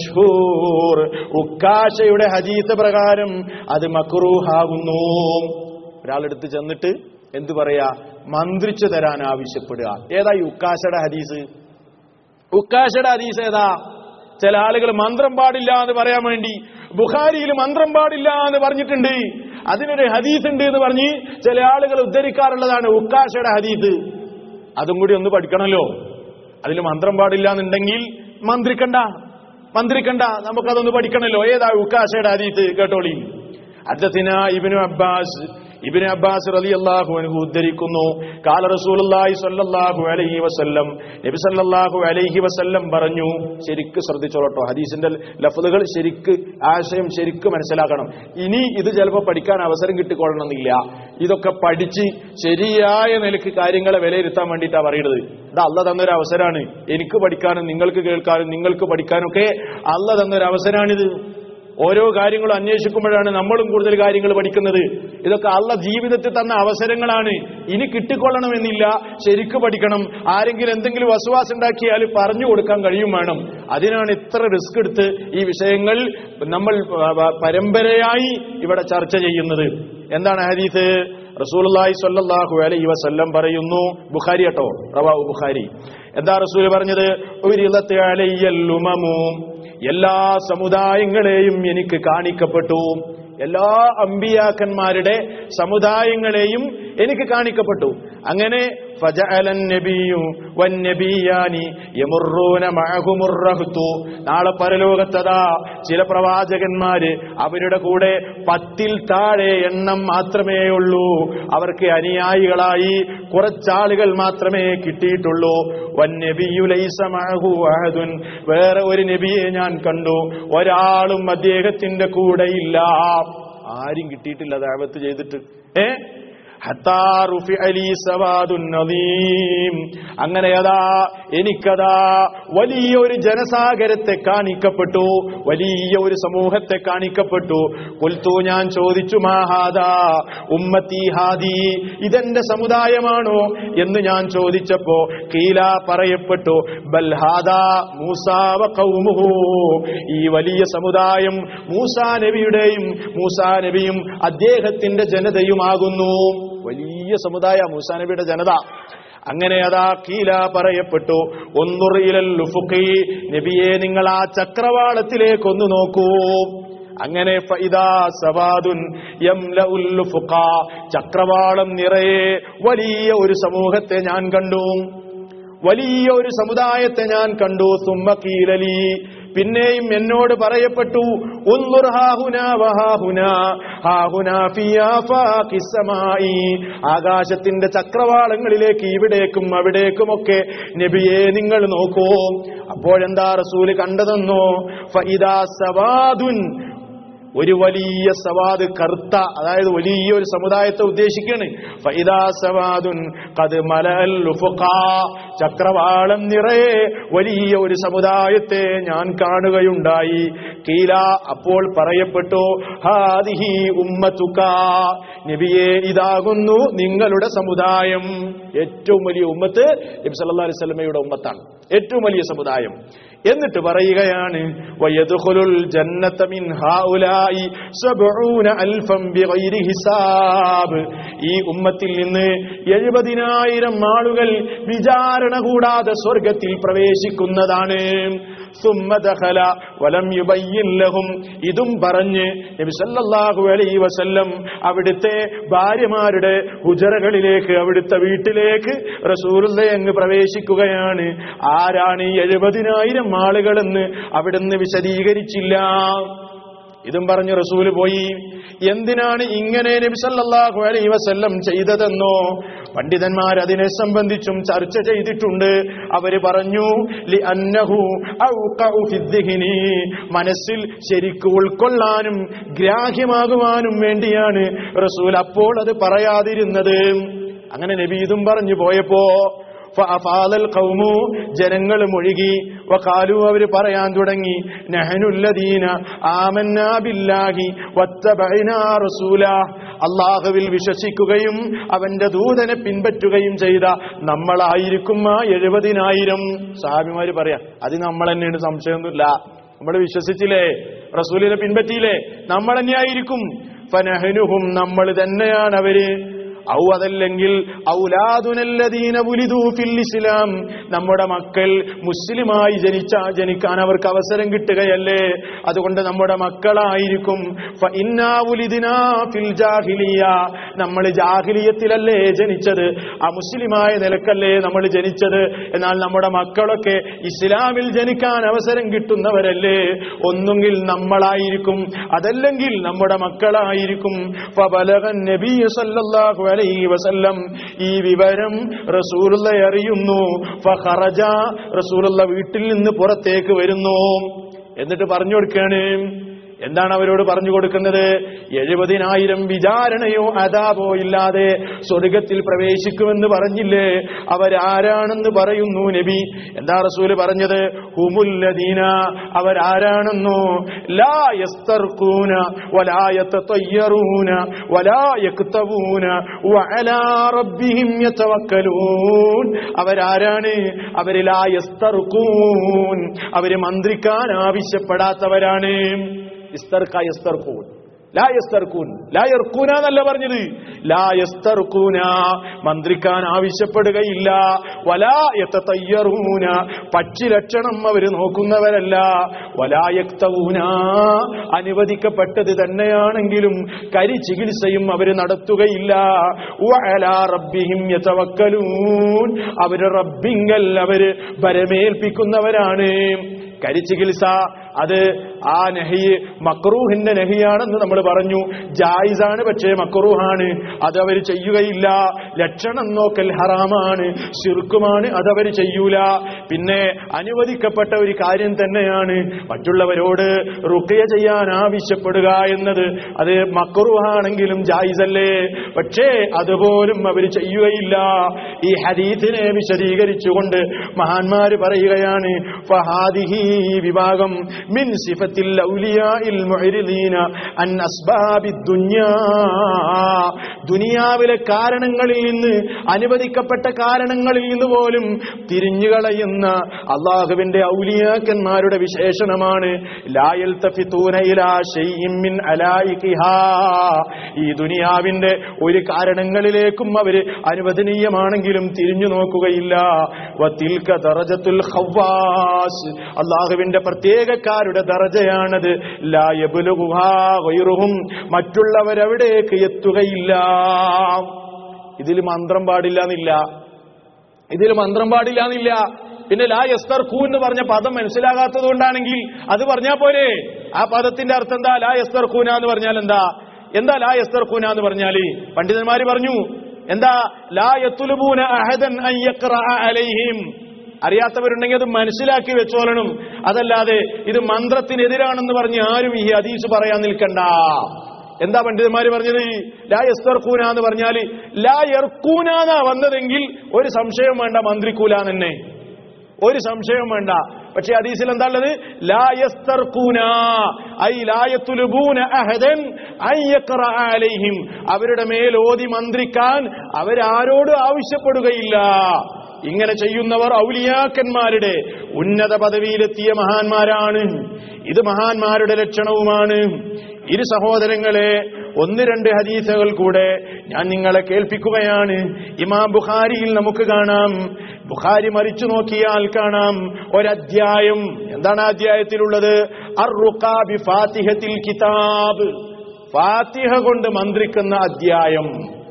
മഷ്ഹൂർ ഉക്കാശയുടെ ഹദീസ് പ്രകാരം അത് മക്റൂഹാകുന്നു ഒരാളടുത്ത് ചെന്നിട്ട് എന്തു പറയാ മന്ത്രിച്ചു തരാൻ ആവശ്യപ്പെടുക ഏതാ ഈ ഉക്കാശയുടെ ഹദീസ് ഉക്കാശയുടെ ഹദീസ് ഏതാ ചില ആളുകൾ മന്ത്രം പാടില്ല എന്ന് പറയാൻ വേണ്ടി ബുഖാരിയിൽ മന്ത്രം പാടില്ല എന്ന് പറഞ്ഞിട്ടുണ്ട് അതിനൊരു ഹദീസ് ഉണ്ട് എന്ന് പറഞ്ഞ് ചില ആളുകൾ ഉദ്ധരിക്കാറുള്ളതാണ് ഉക്കാശയുടെ ഹദീസ് അതും കൂടി ഒന്ന് പഠിക്കണമല്ലോ അതിൽ മന്ത്രം പാടില്ല എന്നുണ്ടെങ്കിൽ മന്ത്രിക്കണ്ട മന്ത്രിക്കണ്ട നമുക്കതൊന്ന് പഠിക്കണമല്ലോ ഏതാ ഉക്കാശയുടെ ഹദീസ് കേട്ടോളി അദ്ദത്തിന ഇബിനു അബ്ബാസ് ഇബിന് അബ്ബാസ് റലി അള്ളാഹു അനുഹു ഉദ്ധരിക്കുന്നു കാല റസൂലുള്ളാഹി സ്വല്ലല്ലാഹു അലൈഹി വസല്ലം നബി സല്ലല്ലാഹു അലൈഹി വസല്ലം പറഞ്ഞു ശരിക്ക് ശ്രദ്ധിച്ചോളട്ടോ ഹദീസിന്റെ ലഫ്ലുകൾ ശരിക്ക് ആശയം ശരിക്ക് മനസ്സിലാക്കണം ഇനി ഇത് ചിലപ്പോൾ പഠിക്കാൻ അവസരം കിട്ടിക്കൊള്ളണമെന്നില്ല ഇതൊക്കെ പഠിച്ച് ശരിയായ നിലക്ക് കാര്യങ്ങളെ വിലയിരുത്താൻ വേണ്ടിയിട്ടാണ് പറയുന്നത് ഇത് അല്ല തന്നൊരു അവസരമാണ് എനിക്ക് പഠിക്കാനും നിങ്ങൾക്ക് കേൾക്കാനും നിങ്ങൾക്ക് പഠിക്കാനും ഒക്കെ അല്ല തന്നൊരു അവസരമാണിത് ഓരോ കാര്യങ്ങളും അന്വേഷിക്കുമ്പോഴാണ് നമ്മളും കൂടുതൽ കാര്യങ്ങൾ പഠിക്കുന്നത് ഇതൊക്കെ അള്ള ജീവിതത്തിൽ തന്ന അവസരങ്ങളാണ് ഇനി കിട്ടിക്കൊള്ളണമെന്നില്ല ശരിക്ക് പഠിക്കണം ആരെങ്കിലും എന്തെങ്കിലും വസുവാസം ഉണ്ടാക്കിയാൽ പറഞ്ഞു കൊടുക്കാൻ കഴിയും വേണം അതിനാണ് ഇത്ര റിസ്ക് എടുത്ത് ഈ വിഷയങ്ങൾ നമ്മൾ പ- പരമ്പരയായി ഇവിടെ ചർച്ച ചെയ്യുന്നത് എന്താണ് ഹദീസ് റസൂലുള്ളാഹി സ്വല്ലല്ലാഹു അലൈഹി വസല്ലം പറയുന്നു ബുഖാരി കേട്ടോ റവാഹു ബുഖാരി എന്താ റസൂൽ പറഞ്ഞത് ഉരിളത്തെ അലയ്യൽ ഉമമു എല്ലാ സമുദായങ്ങളെയും എനിക്ക് കാണിക്കപ്പെട്ടു എല്ലാ അമ്പിയാക്കന്മാരുടെ സമുദായങ്ങളെയും എനിക്ക് കാണിക്കപ്പെട്ടു അങ്ങനെ ഫജഅലൻ നബിയു വന്നബിയാനി യമറുന മഅഹുമുർ റഹ്തു നാളെ പരലോകത്തതാ ചില പ്രവാചകന്മാര് അവരുടെ കൂടെ പത്തിൽ താഴെ എണ്ണം മാത്രമേ ഉള്ളൂ അവർക്ക് അനുയായികളായി കുറച്ചാളുകൾ മാത്രമേ കിട്ടിയിട്ടുള്ളൂ വന്നബിയു ലൈസ മഅഹു അഹദുൻ വേറെ ഒരു നബിയെ ഞാൻ കണ്ടു ഒരാളും അദ്ദേഹത്തിന്റെ കൂടെ ഇല്ല ആരും കിട്ടിയിട്ടില്ല ദാവത്ത് ചെയ്തിട്ട് ഏ ഹത്താ റുഫിഅ ലീ സവാദുൻ നദീം. അങ്ങനെ അതാ എനിക്കതാ വലിയ ഒരു ജനസാഗരത്തെ കാണിക്കപ്പെട്ടു വലിയ ഒരു സമൂഹത്തെ കാണിക്കപ്പെട്ടു കുൽത്തു ഞാൻ ചോദിച്ചു മാഹാദാ ഉമ്മത്തി ഹാദി ഇതെന്റെ സമുദായമാണോ എന്ന് ഞാൻ ചോദിച്ചപ്പോ കീല പറയപ്പെട്ടു ബൽഹാദാ മൂസാവ കൗമുഹു ഈ വലിയ സമുദായം മൂസാ നബിയുടെയും മൂസാ നബിയും അദ്ദേഹത്തിന്റെ ജനതയുമാകുന്നു വലിയ സമുദായ മൂസാ നബിയുടെ ജനത അങ്ങനെ അതാ കീല പറയപ്പെട്ടു ഒന്നുറിയിലൽ ലുഫുഖി നബിയെ നിങ്ങൾ ആ ചക്രവാളത്തിലേക്ക് ഒന്ന് നോക്കൂ അങ്ങനെ ഫഇദാ സവാദുൻ യംലഉൽ ലുഫുഖ ചക്രവാളം നിറയെ വലിയ ഒരു സമൂഹത്തെ ഞാൻ കണ്ടു വലിയ ഒരു സമുദായത്തെ ഞാൻ കണ്ടു സുമ്മ കീലലി പിന്നെയും എന്നോട് പറയപ്പെട്ടു ഉൻദുർ ഹാഹുനാ വഹാഹുനാ ഹാഹുനാ ഫീ ആഫാഖിസ് സമായി. ആകാശത്തിന്റെ ചക്രവാളങ്ങളിലേക്ക് ഇവിടേക്കും അവിടേക്കുമൊക്കെ നബിയെ നിങ്ങൾ നോക്കൂ അപ്പോഴെന്താ റസൂല് കണ്ടതെന്നോ ഫഇദാ സവാദുൻ ഒരു വലിയ സവാദ് കറുത്ത അതായത് വലിയ ഒരു സമുദായത്തെ ഉദ്ദേശിക്കുകയാണ് ഫൈദാ സവാദുൻ കത് മലൽ ഉഫുഖാ. ചക്രവാളം നിറയെ വലിയ ഒരു സമുദായത്തെ ഞാൻ കാണുകയുണ്ടായി കീല അപ്പോൾ പറയപ്പെട്ടു ഹാദിഹി ഉമ്മത്തുക നബിയെ ഇതാകുന്നു നിങ്ങളുടെ സമുദായം ഏറ്റവും വലിയ ഉമ്മത്ത് നബി സല്ലല്ലാഹു അലൈഹി വസല്ലമയുടെ ഉമ്മത്താണ് ഏറ്റവും വലിയ സമുദായം എന്നിട്ട് പറയുകയാണ് വയദ്ഖുലുൽ ജന്നത മിൻ ഹാഉലായി സബ്ഊന അൽഫൻ ബിഗൈരി ഹിസാബ് ഈ ഉമ്മത്തിൽ നിന്ന് എഴുപതിനായിരം ആളുകൾ വിചാരണ കൂടാതെ സ്വർഗത്തിൽ പ്രവേശിക്കുന്നതാണ് സുമ്മ ദഖല വലം യുബയ്യിൻ ലഹും ഇതും പറഞ്ഞ് നബി സല്ലല്ലാഹു അലൈഹി വസല്ലം അവിടുത്തെ ഭാര്യമാരുടെ ഹുജറകളിലേക്ക് അവിടുത്തെ വീട്ടിലേക്ക് റസൂലുള്ളെ അങ്ങ് പ്രവേശിക്കുകയാണ് ആരാണ് ഈ എഴുപതിനായിരം ആളുകളെന്ന് അവിടുന്ന് വിശദീകരിച്ചില്ല ഇതും പറഞ്ഞു റസൂല് പോയി എന്തിനാണ് ഇങ്ങനെ നബി സല്ലല്ലാഹു അലൈഹി വസല്ലം ചെയ്തതെന്നോ പണ്ഡിതന്മാർ അതിനെ സംബന്ധിച്ചും ചർച്ച ചെയ്തിട്ടുണ്ട് അവര് പറഞ്ഞു ലി അന്നഹു ഔഖഉ ഫിദ്ദിഹിനി മനസ്സിൽ ശരിക്ക് ഉൾക്കൊള്ളാനും ഗ്രാഹ്യമാകുവാനും വേണ്ടിയാണ് റസൂൽ അപ്പോൾ അത് പറയാതിരുന്നത് അങ്ങനെ നബി ഇതും പറഞ്ഞു പോയപ്പോ ഫഅഫാദൽ ഖൗമു ജനങ്ങൾ മുഴുകി വഖാലു അവർ പറയാൻ തുടങ്ങി നഹനുല്ലദീന ആമന്നാ ബില്ലാഹി വത്തബഅനാ റസൂല അള്ളാഹുവിൽ വിശ്വസിക്കുകയും അവന്റെ ദൂതനെ പിൻപറ്റുകയും ചെയ്ത നമ്മളായിരിക്കും ആ എഴുപതിനായിരം സാഹിമാര് പറയാ അത് നമ്മൾ തന്നെയാണ് സംശയമൊന്നുമില്ല നമ്മൾ വിശ്വസിച്ചില്ലേ റസൂലിനെ പിൻപറ്റിയില്ലേ നമ്മൾ തന്നെയായിരിക്കും ഫനഹനുഹും നമ്മൾ തന്നെയാണ് അവര് ഔ അതല്ലെങ്കിൽ ഔലാദുനല്ലദീന ഉലിദൂ ഫിൽ ഇസ്ലാം നമ്മുടെ മക്കൾ മുസ്ലിമായി ജനിച്ച ജനിക്കാൻ അവർക്ക് അവസരം കിട്ടുകയല്ലേ അതുകൊണ്ട് നമ്മുടെ മക്കളായിരിക്കും ഫ ഇന്നാ ഉലിദിനാ ഫിൽ ജാഹിലിയ നമ്മൾ ജാഹിലിയത്തിലല്ലേ ജനിച്ചത് ആ മുസ്ലിമായ നിലക്കല്ലേ നമ്മൾ ജനിച്ചത് എന്നാൽ നമ്മുടെ മക്കളൊക്കെ ഇസ്ലാമിൽ ജനിക്കാൻ അവസരം കിട്ടുന്നവരല്ലേ ഒന്നുകിൽ നമ്മളായിരിക്കും അതല്ലെങ്കിൽ നമ്മുടെ മക്കളായിരിക്കും ഫബലഗൻ നബി സല്ലല്ലാഹു അലൈഹി വസല്ലം ഈ വിവരം റസൂലുള്ള അറിയുന്നു ഫഖറജ റസൂലുള്ള വീട്ടിൽ നിന്ന് പുറത്തേക്ക് വരുന്നു എന്നിട്ട് പറഞ്ഞു കൊടുക്കാണ് എന്താണ് അവരോട് പറഞ്ഞു കൊടുക്കുന്നത് എഴുപതിനായിരം വിചാരണയോ അതാപോ ഇല്ലാതെ സ്വർഗത്തിൽ പ്രവേശിക്കുമെന്ന് പറഞ്ഞില്ലേ അവരാരാണെന്ന് പറയുന്നു നബി എന്താ റസൂല് പറഞ്ഞത് ഹുമുല്ലദീന അവരാരാണെന്നോ ലാ യസ്തർക്കൂന വലാ യതതയ്യറൂന വലാ യക്തവൂന വഅലാ റബ്ബിഹിം യതവക്കലൂൻ അവരാരാണ് അവര് ലാ യസ്തർക്കൂൻ അവര് മന്ത്രിക്കാൻ ആവശ്യപ്പെടാത്തവരാണ് ഇസ്തർക്ക യസ്തർക്കൂൻ ലാ യസ്തർക്കൂൻ ലാ യർക്കൂന എന്നല്ല പറഞ്ഞത് ലാ യസ്തർക്കൂന മന്ത്രിക്കാൻ ആവശ്യപ്പെടുകയില്ല വലാ യത്തയ്യറൂന പക്ഷി ലക്ഷണം അവര് നോക്കുന്നവരല്ല വലാ യക്തവൂന അനുവദിക്കപ്പെട്ടത് തന്നെയാണെങ്കിലും കരി ചികിത്സയും അവര് നടത്തുകയില്ല വഅലാ റബ്ബിഹിം യതവക്കലൂൻ അവര് റബ്ബിങ്കൽ അവര് ഭരമേൽപ്പിക്കുന്നവരാണ് കരിച്ചികിത്സ അത് ആ നഹി മക്രൂഹിന്റെ നഹിയാണെന്ന് നമ്മൾ പറഞ്ഞു ജായിസാണ് പക്ഷേ മക്രൂഹാണ് അത് അവർ ചെയ്യുകയില്ല ലക്ഷണം നോക്കൽ ഹറാമാണ് ശിർക്കുമാണ് അത് അവർ ചെയ്യൂല പിന്നെ അനുവദിക്കപ്പെട്ട ഒരു കാര്യം തന്നെയാണ് മറ്റുള്ളവരോട് റുക്കിയ ചെയ്യാൻ ആവശ്യപ്പെടുക എന്നത് അത് മക്രൂഹാണെങ്കിലും ജായിസല്ലേ പക്ഷേ അതുപോലും അവർ ചെയ്യുകയില്ല ഈ ഹദീസിനെ വിശദീകരിച്ചുകൊണ്ട് മഹാന്മാര് പറയുകയാണ് ഫഹാദിഹി വിഭാഗം മിൻ സിഫത്തിൽ ഔലിയാഇൽ മുഅ്രിദീന അൻ അസ്ബാബി ദുനിയാ ദുനിയാവിലെ കാരണങ്ങളിൽ നിന്ന് അനുവദിക്കപ്പെട്ട കാരണങ്ങളിൽ നിന്ന് പോലും തിരിഞ്ഞുകളയുന്ന അള്ളാഹുവിന്റെ ഔലിയാക്കന്മാരുടെ വിശേഷണമാണ് ലായൽ തഫിത്തൂന ഇലാ ശൈഇൻ മിൻ അലായിഖിഹാ ഈ ദുനിയാവിന്റെ ഒരു കാരണങ്ങളിലേക്കും അവര് അനുവദനീയമാണെങ്കിലും തിരിഞ്ഞു നോക്കുകയില്ല വതിൽക ദറജത്തുൽ ഖവ്വാസ് അള്ളാഹുവിന്റെ പ്രത്യേകക്കാരുടെ ദറജയാണത് ലാ യബ്ലുഗുഹാ ഗൈറുഹും മറ്റുള്ളവരവിടേക്ക് എത്തുകയില്ല ഇതിൽ മന്ത്രം പാടില്ല എന്നില്ല ഇതിൽ മന്ത്രം പാടില്ല എന്നില്ല പിന്നെ ലാ യസ്തർഖൂ എന്ന് പറഞ്ഞ പദം മനസ്സിലാകാത്തത് കൊണ്ടാണെങ്കിൽ അത് പറഞ്ഞാ പോരെ ആ പദത്തിന്റെ അർത്ഥം എന്താ ലാ യസ്തർഖൂന എന്ന് പറഞ്ഞാൽ എന്താ എന്താ ലാ യസ്തർഖൂന എന്ന് പറഞ്ഞാല് പണ്ഡിതന്മാര് പറഞ്ഞു എന്താ ലാ യത്തുലുബൂന അഹദൻ അൻ യഖ്റഅ അലൈഹിം അറിയാത്തവരുണ്ടെങ്കിൽ അത് മനസ്സിലാക്കി വെച്ചോളണം അതല്ലാതെ ഇത് മന്ത്രത്തിനെതിരാണെന്ന് പറഞ്ഞ് ആരും ഈ ഹദീസ് പറയാൻ നിൽക്കണ്ട എന്താ പണ്ഡിതന്മാര് പറഞ്ഞത് ലാ യസ്തർഖൂന എന്ന് പറഞ്ഞാല് ലാ യർക്കൂന എന്നാ വന്നതെങ്കിൽ ഒരു സംശയം വേണ്ട മന്ത്രിക്കൂല തന്നെ ഒരു സംശയവും വേണ്ട പക്ഷെ ഹദീസിൽ എന്താ ഉള്ളത് ലാ യസ്തർഖൂന ഐ ലാ യത്ലുബൂന അഹദൻ അൻ യഖ്റഅ അലൈഹിം അവരുടെ മേൽ ഓതി മന്ത്രിക്കാൻ അവരാരോടും ആവശ്യപ്പെടുകയില്ല ഇങ്ങനെ ചെയ്യുന്നവർ ഔലിയാക്കന്മാരുടെ ഉന്നത പദവിയിലെത്തിയ മഹാന്മാരാണ് ഇത് മഹാന്മാരുടെ ലക്ഷണവുമാണ് ഇരു സഹോദരങ്ങളെ ഒന്ന് രണ്ട് ഹദീസുകൾ കൂടെ ഞാൻ നിങ്ങളെ കേൾപ്പിക്കുകയാണ് ഇമാം ബുഖാരിയിൽ നമുക്ക് കാണാം ബുഖാരി മറിച്ചു നോക്കിയാൽ കാണാം ഒരധ്യായം എന്താണ് ആ അധ്യായത്തിലുള്ളത് അർറുഖാ ബി ഫാത്തിഹത്തിൽ കിതാബ് ഫാത്തിഹ കൊണ്ട് മന്ത്രിക്കുന്ന അധ്യായം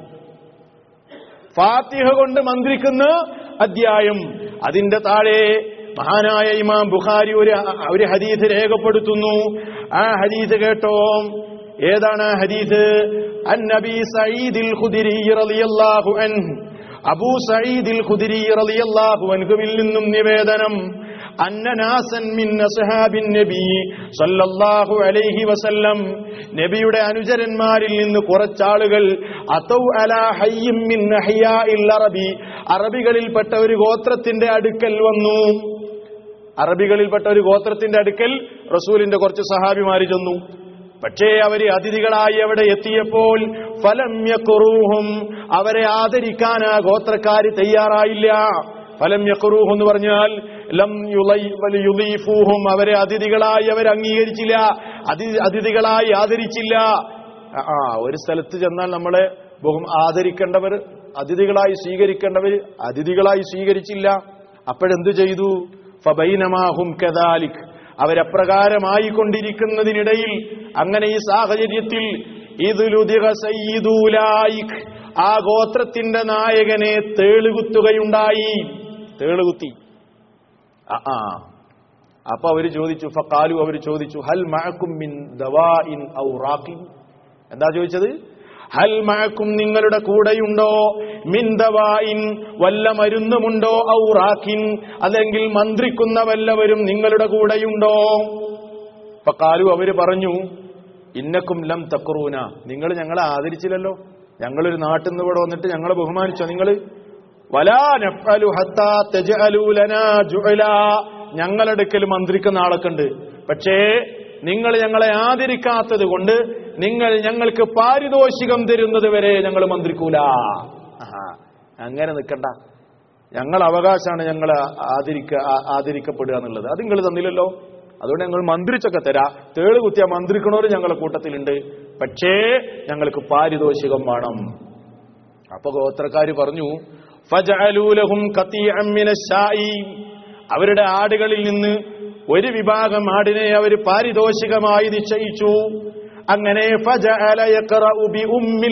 ഫാത്തിഹ കൊണ്ട് മന്ത്രിക്കുന്ന അധ്യായം അതിന്റെ താഴെ മഹാനായ ഇമാം ബുഖാരി ഒരു ഒരു ഹദീസ് രേഖപ്പെടുത്തുന്നു ആ ഹദീസ് കേട്ടോ ഏതാണ് ആ ഹദീസ് അൻ നബി സഈദിൽ ഖുദരി റളിയല്ലാഹു അൻഹു അബൂ സഈദിൽ ഖുദരി റളിയല്ലാഹു അൻഹുവിൽ നിന്നും നിവേദനം അന്നനാസൻ മിൻ അസ്ഹാബിൻ നബി സല്ലല്ലാഹു അലൈഹി വസല്ലം നബിയുടെ അനുചരന്മാരിൽ നിന്ന് കുറച്ചാളുകൾ അതൗ അലാ ഹയ്യിൻ മിൻ അഹ്യാഇൽ അറബി അറബികളിൽപ്പെട്ട ഒരു ഗോത്രത്തിന്റെ അടുക്കൽ വന്നു അറബികളിൽപ്പെട്ട ഒരു ഗോത്രത്തിന്റെ അടുക്കൽ റസൂലിന്റെ കുറച്ച് സഹാബിമാര് ചെന്നു പക്ഷേ അവര് അതിഥികളായി അവിടെ എത്തിയപ്പോൾ ഫലം യഖ്റൂഹും അവരെ ആദരിക്കാൻ ആ ഗോത്രക്കാര് തയ്യാറായില്ല ഫലം യഖ്റൂഹ് എന്ന് പറഞ്ഞാൽ ലം യുളൈ- വല യുളീഫൂഹും അവരെ അതിഥികളായി അവർ അംഗീകരിച്ചില്ല അതി- അതിഥികളായി ആദരിച്ചില്ല ആ, ആ ഒരു സ്ഥലത്ത് ചെന്നാൽ നമ്മളെ ബഹു ആദരിക്കേണ്ടവർ അതിഥികളായി സ്വീകരിക്കേണ്ടവർ അതിഥികളായി സ്വീകരിച്ചില്ല അപ്പോഴെന്തു ചെയ്തു ഫബൈനമാഹും കദാലിക് അവരപ്രകാരമായി കൊണ്ടിരിക്കുന്നതിനിടയിൽ അങ്ങനെ ഈ സാഹചര്യത്തിൽ ഇതുലുദിക സയ്യിദൂലായിക് ആ ഗോത്രത്തിന്റെ നായകനെ തേളുകുത്തുകയുണ്ടായി തേളുകുത്തി ആ ആ അപ്പൊ അവര് ചോദിച്ചു ഫക്കാലു അവര് ചോദിച്ചു ഹൽ മഅക്കും മിൻ ദവാഇൻ ഔ റാഖിൻ എന്താ ചോദിച്ചത് ഹൽ മഅക്കും നിങ്ങളുടെ കൂടെയുണ്ടോ മിൻ ദവാഇൻ വല്ല മരുന്നുമുണ്ടോ ഔ റാഖിൻ അല്ലെങ്കിൽ മന്ത്രിക്കുന്ന വല്ലവരും നിങ്ങളുടെ കൂടെയുണ്ടോ ഫക്കാലു അവര് പറഞ്ഞു ഇന്നക്കും ലം തക്റൂന നിങ്ങൾ ഞങ്ങളെ ആദരിച്ചില്ലല്ലോ ഞങ്ങളൊരു നാട്ടിൽ നിന്ന് ഇവിടെ വന്നിട്ട് ഞങ്ങളെ ബഹുമാനിച്ചോ നിങ്ങൾ വലാ നഫ്അലു ഹത്താ തജ്അലൂ ലനാ ജുഅലാ ഞങ്ങളെടുക്കൽ മന്ത്രിക്കുന്ന ആളൊക്കെ ഉണ്ട് പക്ഷേ നിങ്ങൾ ഞങ്ങളെ ആദരിക്കാത്തത് കൊണ്ട് നിങ്ങൾ ഞങ്ങൾക്ക് പാരിതോഷികം തരുന്നത് വരെ ഞങ്ങൾ മന്ത്രിക്കൂല ആഹാ, അങ്ങനെ നിൽക്കണ്ട ഞങ്ങൾ അവകാശമാണ് ഞങ്ങൾ ആദരിക്ക ആ- ആദരിക്കപ്പെടുക എന്നുള്ളത് അത് നിങ്ങൾ തന്നില്ലല്ലോ അതുകൊണ്ട് ഞങ്ങൾ മന്ത്രിച്ചൊക്കെ തരാ തേള് കുത്തിയ മന്ത്രിക്കണവർ ഞങ്ങളുടെ കൂട്ടത്തിലുണ്ട് പക്ഷേ ഞങ്ങൾക്ക് പാരിതോഷികം വേണം അപ്പൊ ഗോത്രക്കാര് പറഞ്ഞു ഫജഅലൂലഹും ഖതീഅൻ മിനശ്ശായി അവരുടെ ആടുകളിൽ നിന്ന് ഒരു വിഭാഗം ആടിനെ അവർ പാരിതോഷികമായി നിശ്ചയിച്ചു അങ്ങനെ ഫജഅല യഖറഉ ബി ഉമ്മിൽ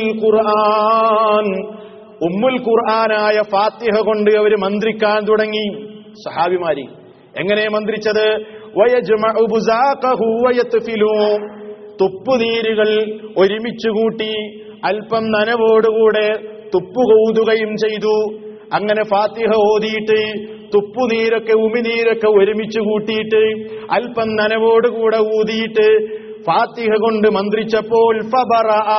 ഖുർആൻ ഉമ്മുൽ ഖുർആനായ ഫാത്തിഹ കൊണ്ട് അവർ മന്ത്രിക്കാൻ തുടങ്ങി സഹാബിമാരി എങ്ങനെ മന്ത്രിച്ചത് വയജ്മഉ ബുസാഖഹു വയത്ഫിലു തുപ്പുനീരുകൾ ഒരുമിച്ച് കൂട്ടി അല്പം നനവോടുകൂടെ തുപ്പു കൗതുകയും ചെയ്തു അങ്ങനെ ഫാത്തിഹ ഓതിയിട്ട് തുപ്പുനീരൊക്കെ ഉമിനീരൊക്കെ ഒരുമിച്ച് കൂട്ടിയിട്ട് അല്പം നനവോടുകൂടെ ഊതിയിട്ട് ഫാത്തിഹ കൊണ്ട് മന്ത്രിച്ചപ്പോൾ ഫബറഅ.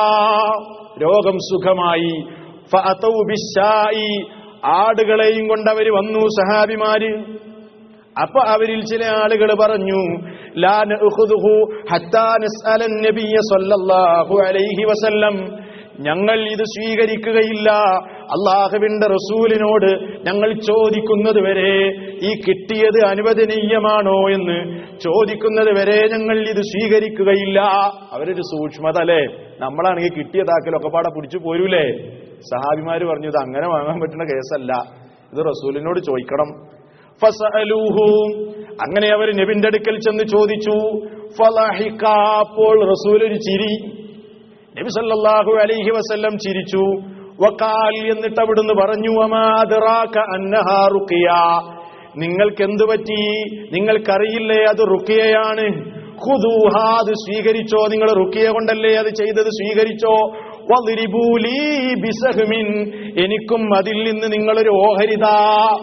രോഗം സുഖമായി ഫഅതൗ ബിശ്ശായി. ആടുകളെയും കൊണ്ടവര് വന്നു സഹാബിമാര് അപ്പൊ അവരിൽ ചില ആളുകൾ പറഞ്ഞു ലാ നഅഖുദുഹു ഹത്താ നസ്അലൻ നബിയ സ്വല്ലല്ലാഹു അലൈഹി വസല്ലം ഞങ്ങൾ ഇത് സ്വീകരിക്കുകയില്ല അള്ളാഹുവിന്റെ റസൂലിനോട് ഞങ്ങൾ ചോദിക്കുന്നത് വരെ ഈ കിട്ടിയത് അനുവദനീയമാണോ എന്ന് ചോദിക്കുന്നത് വരെ ഞങ്ങൾ ഇത് സ്വീകരിക്കുകയില്ല അവരൊരു സൂക്ഷ്മത അല്ലേ നമ്മളാണെങ്കിൽ കിട്ടിയതാക്കലൊക്കെ പാടെ പിടിച്ചു പോരൂലേ സഹാബിമാര് പറഞ്ഞു ഇത് അങ്ങനെ വാങ്ങാൻ പറ്റുന്ന കേസല്ല ഇത് റസൂലിനോട് ചോദിക്കണം ഫസഅലൂഹു അങ്ങനെ അവർ നബിന്റെ അടുക്കൽ ചെന്ന് ചോദിച്ചു ഫലഹിക അപ്പോൾ റസൂൽ ഒരു ചിരി നബി സല്ലല്ലാഹു അലൈഹി വസല്ലം ചിരിച്ചു വഖാൽ എന്നിട്ട് അവിടുന്ന് പറഞ്ഞു വമാ അദ്റാക അന്നഹാ റുഖിയ നിങ്ങൾക്ക് എന്തു പറ്റി നിങ്ങൾക്കറിയില്ലേ അത് റുക്കിയയാണ് ഖുദൂഹ അത് സ്വീകരിച്ചോ നിങ്ങൾ റുക്കിയ കൊണ്ടല്ലേ അത് ചെയ്തത് സ്വീകരിച്ചോ വളിരിബൂ ലീ ബിസഹ്മിൻ എനിക്കും അതിൽ നിന്ന് നിങ്ങളൊരു ഓഹരിതാ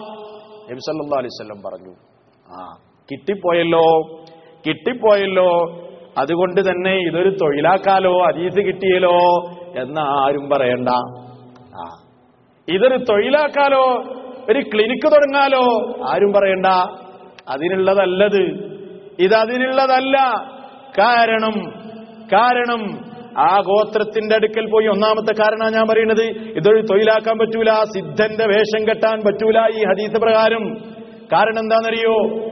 നബി സല്ലല്ലാഹു അലൈഹി വസല്ലം പറഞ്ഞു ആ കിട്ടിപ്പോയല്ലോ കിട്ടിപ്പോയല്ലോ അതുകൊണ്ട് തന്നെ ഇതൊരു തൊഴിലാക്കാലോ അതീത് കിട്ടിയല്ലോ എന്ന് ആരും പറയണ്ട ആ ഇതൊരു തൊഴിലാക്കാലോ ഒരു ക്ലിനിക്ക് തുടങ്ങാലോ ആരും പറയണ്ട അതിനുള്ളതല്ലത് ഇത് അതിനുള്ളതല്ല കാരണം കാരണം ആ ഗോത്രത്തിന്റെ അടുക്കൽ പോയി ഒന്നാമത്തെ കാരണം ഞാൻ പറയുന്നത് ഇതൊരു തൊഴിലാക്കാൻ പറ്റൂല സിദ്ധന്റെ വേഷം കെട്ടാൻ പറ്റൂല ഈ ഹദീസ് പ്രകാരം കാരണം എന്താണെന്നറിയോ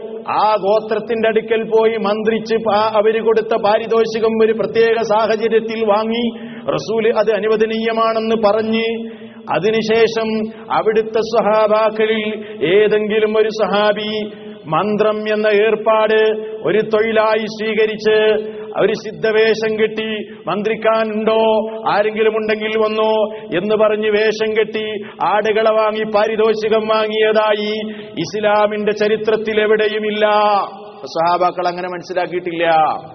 ആ ഗോത്രത്തിന്റെ അടുക്കൽ പോയി മന്ത്രിച്ച് പാ- അവര് കൊടുത്ത പാരിതോഷികം ഒരു പ്രത്യേക സാഹചര്യത്തിൽ വാങ്ങി റസൂല് അത് അനുവദനീയമാണെന്ന് പറഞ്ഞ് അതിനുശേഷം അവിടുത്തെ സഹാബാക്കളിൽ ഏതെങ്കിലും ഒരു സഹാബി മന്ത്രം എന്ന ഏർപ്പാട് ഒരു തൊഴിലായി സ്വീകരിച്ച് ഒരു സിദ്ധവേഷം കെട്ടി മന്ത്രിക്കാനുണ്ടോ ആരെങ്കിലും ഉണ്ടെങ്കിൽ വന്നോ എന്ന് പറഞ്ഞ് വേഷം കെട്ടി ആടുകളെ വാങ്ങി പാരിതോഷികം വാങ്ങിയതായി ഇസ്ലാമിന്റെ ചരിത്രത്തിൽ എവിടെയുമില്ല സഹാബാക്കൾ അങ്ങനെ മനസ്സിലാക്കിയിട്ടില്ല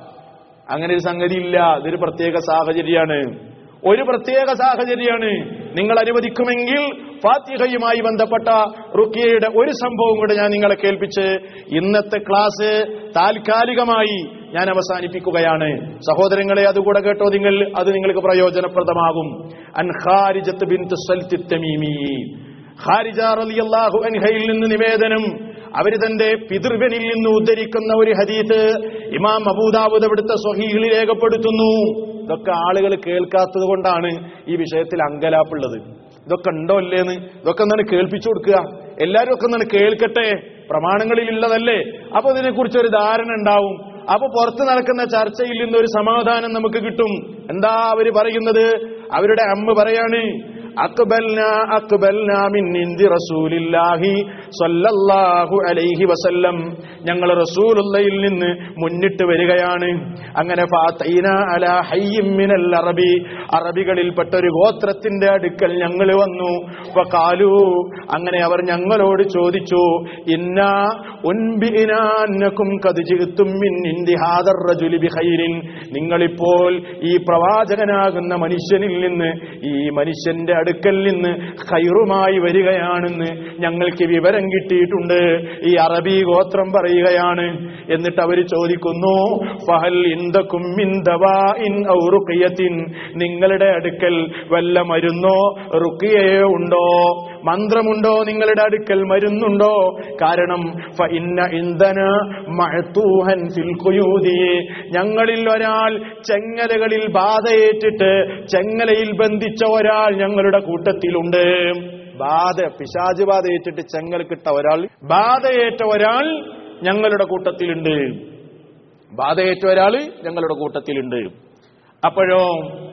അങ്ങനെ ഒരു സംഗതി ഇല്ല ഇതൊരു പ്രത്യേക സാഹചര്യമാണ് ഒരു പ്രത്യേക സാഹചര്യമാണ് നിങ്ങൾ അനുവദിക്കുമെങ്കിൽ ഫാത്തിഹയുമായി ബന്ധപ്പെട്ട റുക്കിയയുടെ ഒരു സംഭവം കൂടെ ഞാൻ നിങ്ങളെ കേൾപ്പിച്ച് ഇന്നത്തെ ക്ലാസ് താൽക്കാലികമായി ഞാൻ അവസാനിപ്പിക്കുകയാണ് സഹോദരങ്ങളെ അതുകൂടെ കേട്ടോ നിങ്ങൾ അത് നിങ്ങൾക്ക് പ്രയോജനപ്രദമാകും അൻ ഖാരിജത്ത് ബിൻത് സൽത്തി തമീമി ഖാരിജ റളിയല്ലാഹു അൻഹയിൽ നിന്ന് നിവേദനം അവര് തന്റെ പിതൃവനിൽ നിന്ന് ഉദ്ധരിക്കുന്ന ഒരു ഹദീത്ത് ഇമാം അബൂദാബുദ് അവിടുത്തെ സ്വഹീഹിൽ രേഖപ്പെടുത്തുന്നു ഇതൊക്കെ ആളുകൾ കേൾക്കാത്തത് കൊണ്ടാണ് ഈ വിഷയത്തിൽ അങ്കലാപ്പുള്ളത് ഇതൊക്കെ ഉണ്ടോ അല്ലേന്ന് ഇതൊക്കെ എന്താണ് കേൾപ്പിച്ചു കൊടുക്കുക എല്ലാവരും ഒക്കെ എന്താണ് കേൾക്കട്ടെ പ്രമാണങ്ങളിൽ ഉള്ളതല്ലേ അപ്പൊ ഇതിനെക്കുറിച്ച് ഒരു ധാരണ ഉണ്ടാവും അപ്പൊ പുറത്ത് നടക്കുന്ന ചർച്ചയിൽ നിന്ന് ഒരു സമാധാനം നമുക്ക് കിട്ടും എന്താ അവര് പറയുന്നത് അവരുടെ അമ്മ പറയാണ് അക്ബൽന അക്ബൽന മിൻ ഇന്ദി റസൂലില്ലാഹി സ്വല്ലല്ലാഹു അലൈഹി വസല്ലം ഞങ്ങൾ റസൂലുള്ളയിൽ നിന്ന് മുന്നിട്ട് വരികയാണ് അങ്ങനെ ഫാതൈന അലാ ഹയ്യിൻ മിനൽ അറബി അറബികളിൽപ്പെട്ട ഒരു ഗോത്രത്തിന്റെ അടുക്കൽ ഞങ്ങൾ വന്നു ഫഖാലു അങ്ങനെ അവർ ഞങ്ങളോട് ചോദിച്ചു ഇന്നാ ഉൻബിനാന്നകും ഖദ് ജിഅ്തും മിൻ ഇന്ദി ഹാദർ റജുലി ബിഖൈരിൻ നിങ്ങളിപ്പോൾ ഈ പ്രവാചകനാകുന്ന മനുഷ്യനിൽ നിന്ന് ഈ മനുഷ്യന്റെ അടുക്കൽ നിന്ന് ഖൈറുമായി വരികയാണെന്ന് ഞങ്ങൾക്ക് വിവരം കിട്ടിയിട്ടുണ്ട് ഈ അറബി ഗോത്രം പറയുകയാണ് എന്നിട്ട് അവർ ചോദിക്കുന്നു ഫഹൽ ഇന്ദക്കും മിൻ ദവാഇൻ ഔ റുഖിയത്തിൻ നിങ്ങളുടെ അടുക്കൽ വല്ല മരുന്നോ റുക്കിയയോ ഉണ്ടോ മന്ത്രമുണ്ടോ നിങ്ങളുടെ അടുക്കൽ മരുന്നുണ്ടോ കാരണം ഫ ഇന്ന ഇന്ധന മഅ്തൂഹൻ ഫിൽ ഖുയൂദി ഞങ്ങളിൽ ഒരാൾ ചെങ്ങലകളിൽ ബാധയേറ്റിട്ട് ചെങ്ങലയിൽ ബന്ധിച്ച ഒരാൾ ഞങ്ങളുടെ കൂട്ടത്തിലുണ്ട് ബാധ പിശാജ് ബാധയേറ്റിട്ട് ചെങ്ങൽ കിട്ട ഒരാൾ ബാധയേറ്റ ഒരാൾ ഞങ്ങളുടെ കൂട്ടത്തിലുണ്ട് ബാധയേറ്റ ഒരാൾ ഞങ്ങളുടെ കൂട്ടത്തിലുണ്ട് അപ്പോഴോ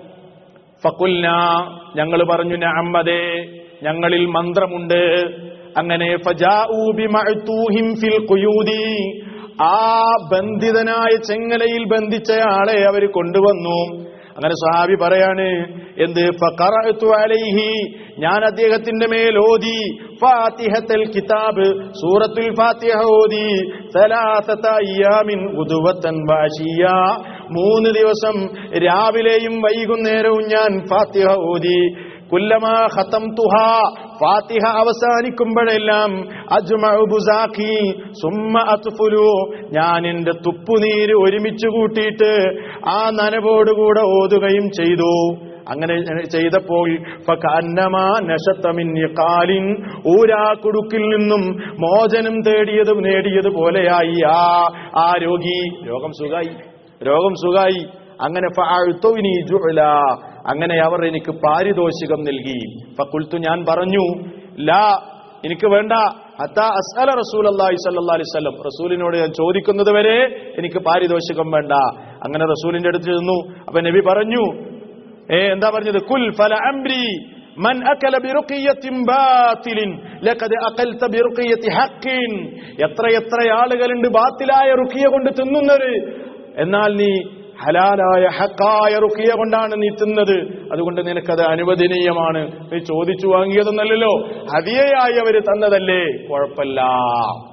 ഫക്കുൽന ഞങ്ങൾ പറഞ്ഞു അമ്മദേ ഞങ്ങളിൽ മന്ത്രമുണ്ട് അങ്ങനെ ഫജാഊ ബിമഅ്തൂഹിം ഫിൽ ഖുയൂദി ആ ബന്ധിതനായ ചെങ്ങലയിൽ ബന്ധിച്ചയാളെ അവർ കൊണ്ടുവന്നു അങ്ങനെ സ്വഹാബി പറയാണ് എന്ത് ഫഖറഅതു അലൈഹി ഞാൻ അദ്ദേഹത്തിന്റെ മേൽ ഓതി ഫാത്തിഹത്തുൽ കിതാബ് സൂറത്തുൽ ഫാത്തിഹ ഓതി സലാസത അയ്യാമിൻ ഉദുവത്തൻ വാശിയ മൂന്ന് ദിവസം രാവിലെയും വൈകുന്നേരവും ഞാൻ ഫാത്തിഹ ഓതി കുല്ലമാ ഖതംതുഹ ഫാത്തിഹ അവസാനിക്കുമ്പോഴെല്ലാം അജ്മഉ ബുസാഖി സുമ്മ അത്ഫുലു ഞാൻ എന്റെ തുപ്പുനീര് ഒരുമിച്ച് കൂട്ടിയിട്ട് ആ നനവോടുകൂടെ ഓതുകയും ചെയ്തു അങ്ങനെ ചെയ്തപ്പോൾ ഫകഅന്നമാ നശത്ത മിൻ ഇഖാലിൻ ഊരാ കുടുക്കിൽ നിന്നും മോചനം തേടിയതും നേടിയത് പോലെയായി ആ ആ രോഗി രോഗം സുഖായി രോഗം സുഖായി അങ്ങനെ ഫഅഅ്തുനി ജുഅല അങ്ങനെ അവർ എനിക്ക് പാരിതോഷികം നൽകി ഫഖുൽത്തു ഞാൻ പറഞ്ഞു ലാ എനിക്ക് വേണ്ട അത്താ അസ്അല റസൂൽ അള്ളാഹി സല്ലാ അലൈഹി സ്വലം റസൂലിനോട് ഞാൻ ചോദിക്കുന്നത് വരെ എനിക്ക് പാരിതോഷികം വേണ്ട അങ്ങനെ റസൂലിന്റെ അടുത്ത് ചെന്നു അപ്പൊ നബി പറഞ്ഞു ഏ എന്താ പറഞ്ഞത് കുൽ ഫല അംരി മൻ അകല ബിറുഖിയത്തിൻ ബാത്തിലിൻ ലഖദ് അഖൽത ബിറുഖിയത്തി ഹഖിൻ എത്ര എത്ര ആളുകളുണ്ട് ബാത്തിലായ റുഖിയ കൊണ്ട് തിന്നുന്നത് എന്നാൽ നീ ഹലാലായ ഹക്കായ റുഖിയ കൊണ്ടാണ് നീ തിന്നത് അതുകൊണ്ട് നിനക്കത് അനുവദനീയമാണ് നീ ചോദിച്ചു വാങ്ങിയതൊന്നല്ലല്ലോ ഹതിയായി അവര് തന്നതല്ലേ കുഴപ്പമില്ല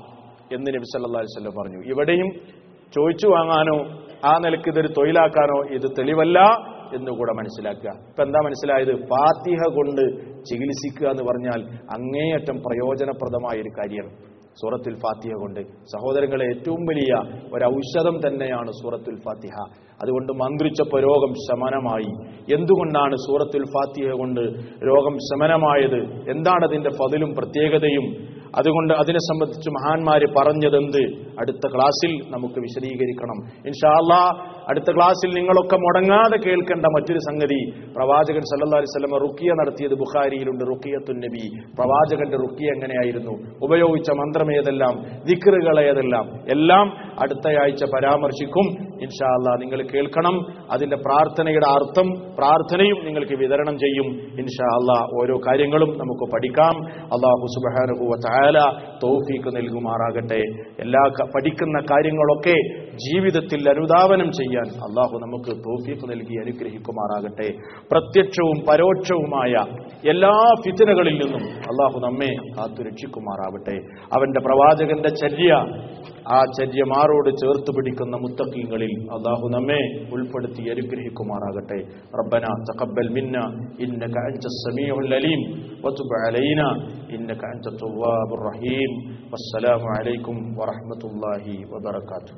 എന്ന് നബി സല്ലല്ലാഹു അലൈഹി വസല്ലം പറഞ്ഞു ഇവിടെയും ചോദിച്ചു വാങ്ങാനോ ആ നിലക്ക് ഇതൊരു തൊഴിലാക്കാനോ ഇത് തെളിവല്ല എന്നുകൂടെ മനസ്സിലാക്കുക ഇപ്പൊ എന്താ മനസ്സിലായത് ഫാത്തിഹ കൊണ്ട് ചികിത്സിക്കുക എന്ന് പറഞ്ഞാൽ അങ്ങേയറ്റം പ്രയോജനപ്രദമായ ഒരു കാര്യമാണ് സൂറത്തുൽ ഫാത്തിഹ കൊണ്ട് സഹോദരങ്ങളെ ഏറ്റവും വലിയ ഒരു ഔഷധം തന്നെയാണ് സൂറത്തുൽ ഫാത്തിഹ അതുകൊണ്ട് മന്ത്രിച്ചപ്പോൾ രോഗം ശമനമായി എന്തുകൊണ്ടാണ് സൂറത്തുൽ ഫാത്തിഹ കൊണ്ട് രോഗം ശമനമായത് എന്താണ് അതിന്റെ ഫതിലും പ്രത്യേകതയും അതുകൊണ്ട് അതിനെ സംബന്ധിച്ച് മഹാന്മാര് പറഞ്ഞതെന്ത് അടുത്ത ക്ലാസ്സിൽ നമുക്ക് വിശദീകരിക്കണം ഇൻഷാല്ലാ അടുത്ത ക്ലാസ്സിൽ നിങ്ങളൊക്കെ മുടങ്ങാതെ കേൾക്കേണ്ട മറ്റൊരു സംഗതി പ്രവാചകൻ സല്ലല്ലാഹു അലൈഹി വസല്ലം റുക്കിയ നടത്തിയത് ബുഖാരിയിലുണ്ട് റുക്കിയത്തുൻ നബി പ്രവാചകന്റെ റുക്കിയ എങ്ങനെയായിരുന്നു ഉപയോഗിച്ച മന്ത്രം ഏതെല്ലാം ദിക്റുകൾ ഏതെല്ലാം എല്ലാം അടുത്തയാഴ്ച പരാമർശിക്കും ഇൻഷാല്ല നിങ്ങൾ കേൾക്കണം അതിന്റെ പ്രാർത്ഥനയുടെ അർത്ഥം പ്രാർത്ഥനയും നിങ്ങൾക്ക് വിതരണം ചെയ്യും ഇൻഷാ അല്ലാ ഓരോ കാര്യങ്ങളും നമുക്ക് പഠിക്കാം അള്ളാഹു സുബാനുഭൂവ തായാല തൗഫീക്ക് നൽകുമാറാകട്ടെ എല്ലാ ക- പഠിക്കുന്ന കാര്യങ്ങളൊക്കെ ജീവിതത്തിൽ അനുധാവനം ചെയ്യാൻ അള്ളാഹു നമുക്ക് തൗഫീക്ക് നൽകി അനുഗ്രഹിക്കുമാറാകട്ടെ പ്രത്യക്ഷവും പരോക്ഷവുമായ എല്ലാ ഫിത്തനകളിൽ നിന്നും അള്ളാഹു നമ്മെ കാത്തുരക്ഷിക്കുമാറാവട്ടെ അവന്റെ പ്രവാചകന്റെ ചര്യ ആ ചര്യമാരോട് ചേർത്ത് പിടിക്കുന്ന മുത്തക്കീങ്ങളിൽ അള്ളാഹു നമ്മെ ഉൾപ്പെടുത്തി അനുഗ്രഹിക്കുമാറാകട്ടെ റബ്ബന തഖബ്ബൽ മിന്ന ഇന്നക അൻത സമീഉൽ അലീം വതുബ് അലൈന ഇന്നക അൻത തവ്വാബുർ റഹീം വസ്സലാമു അലൈക്കും വറഹ്മത്തുള്ളാഹി വബറകാതുഹു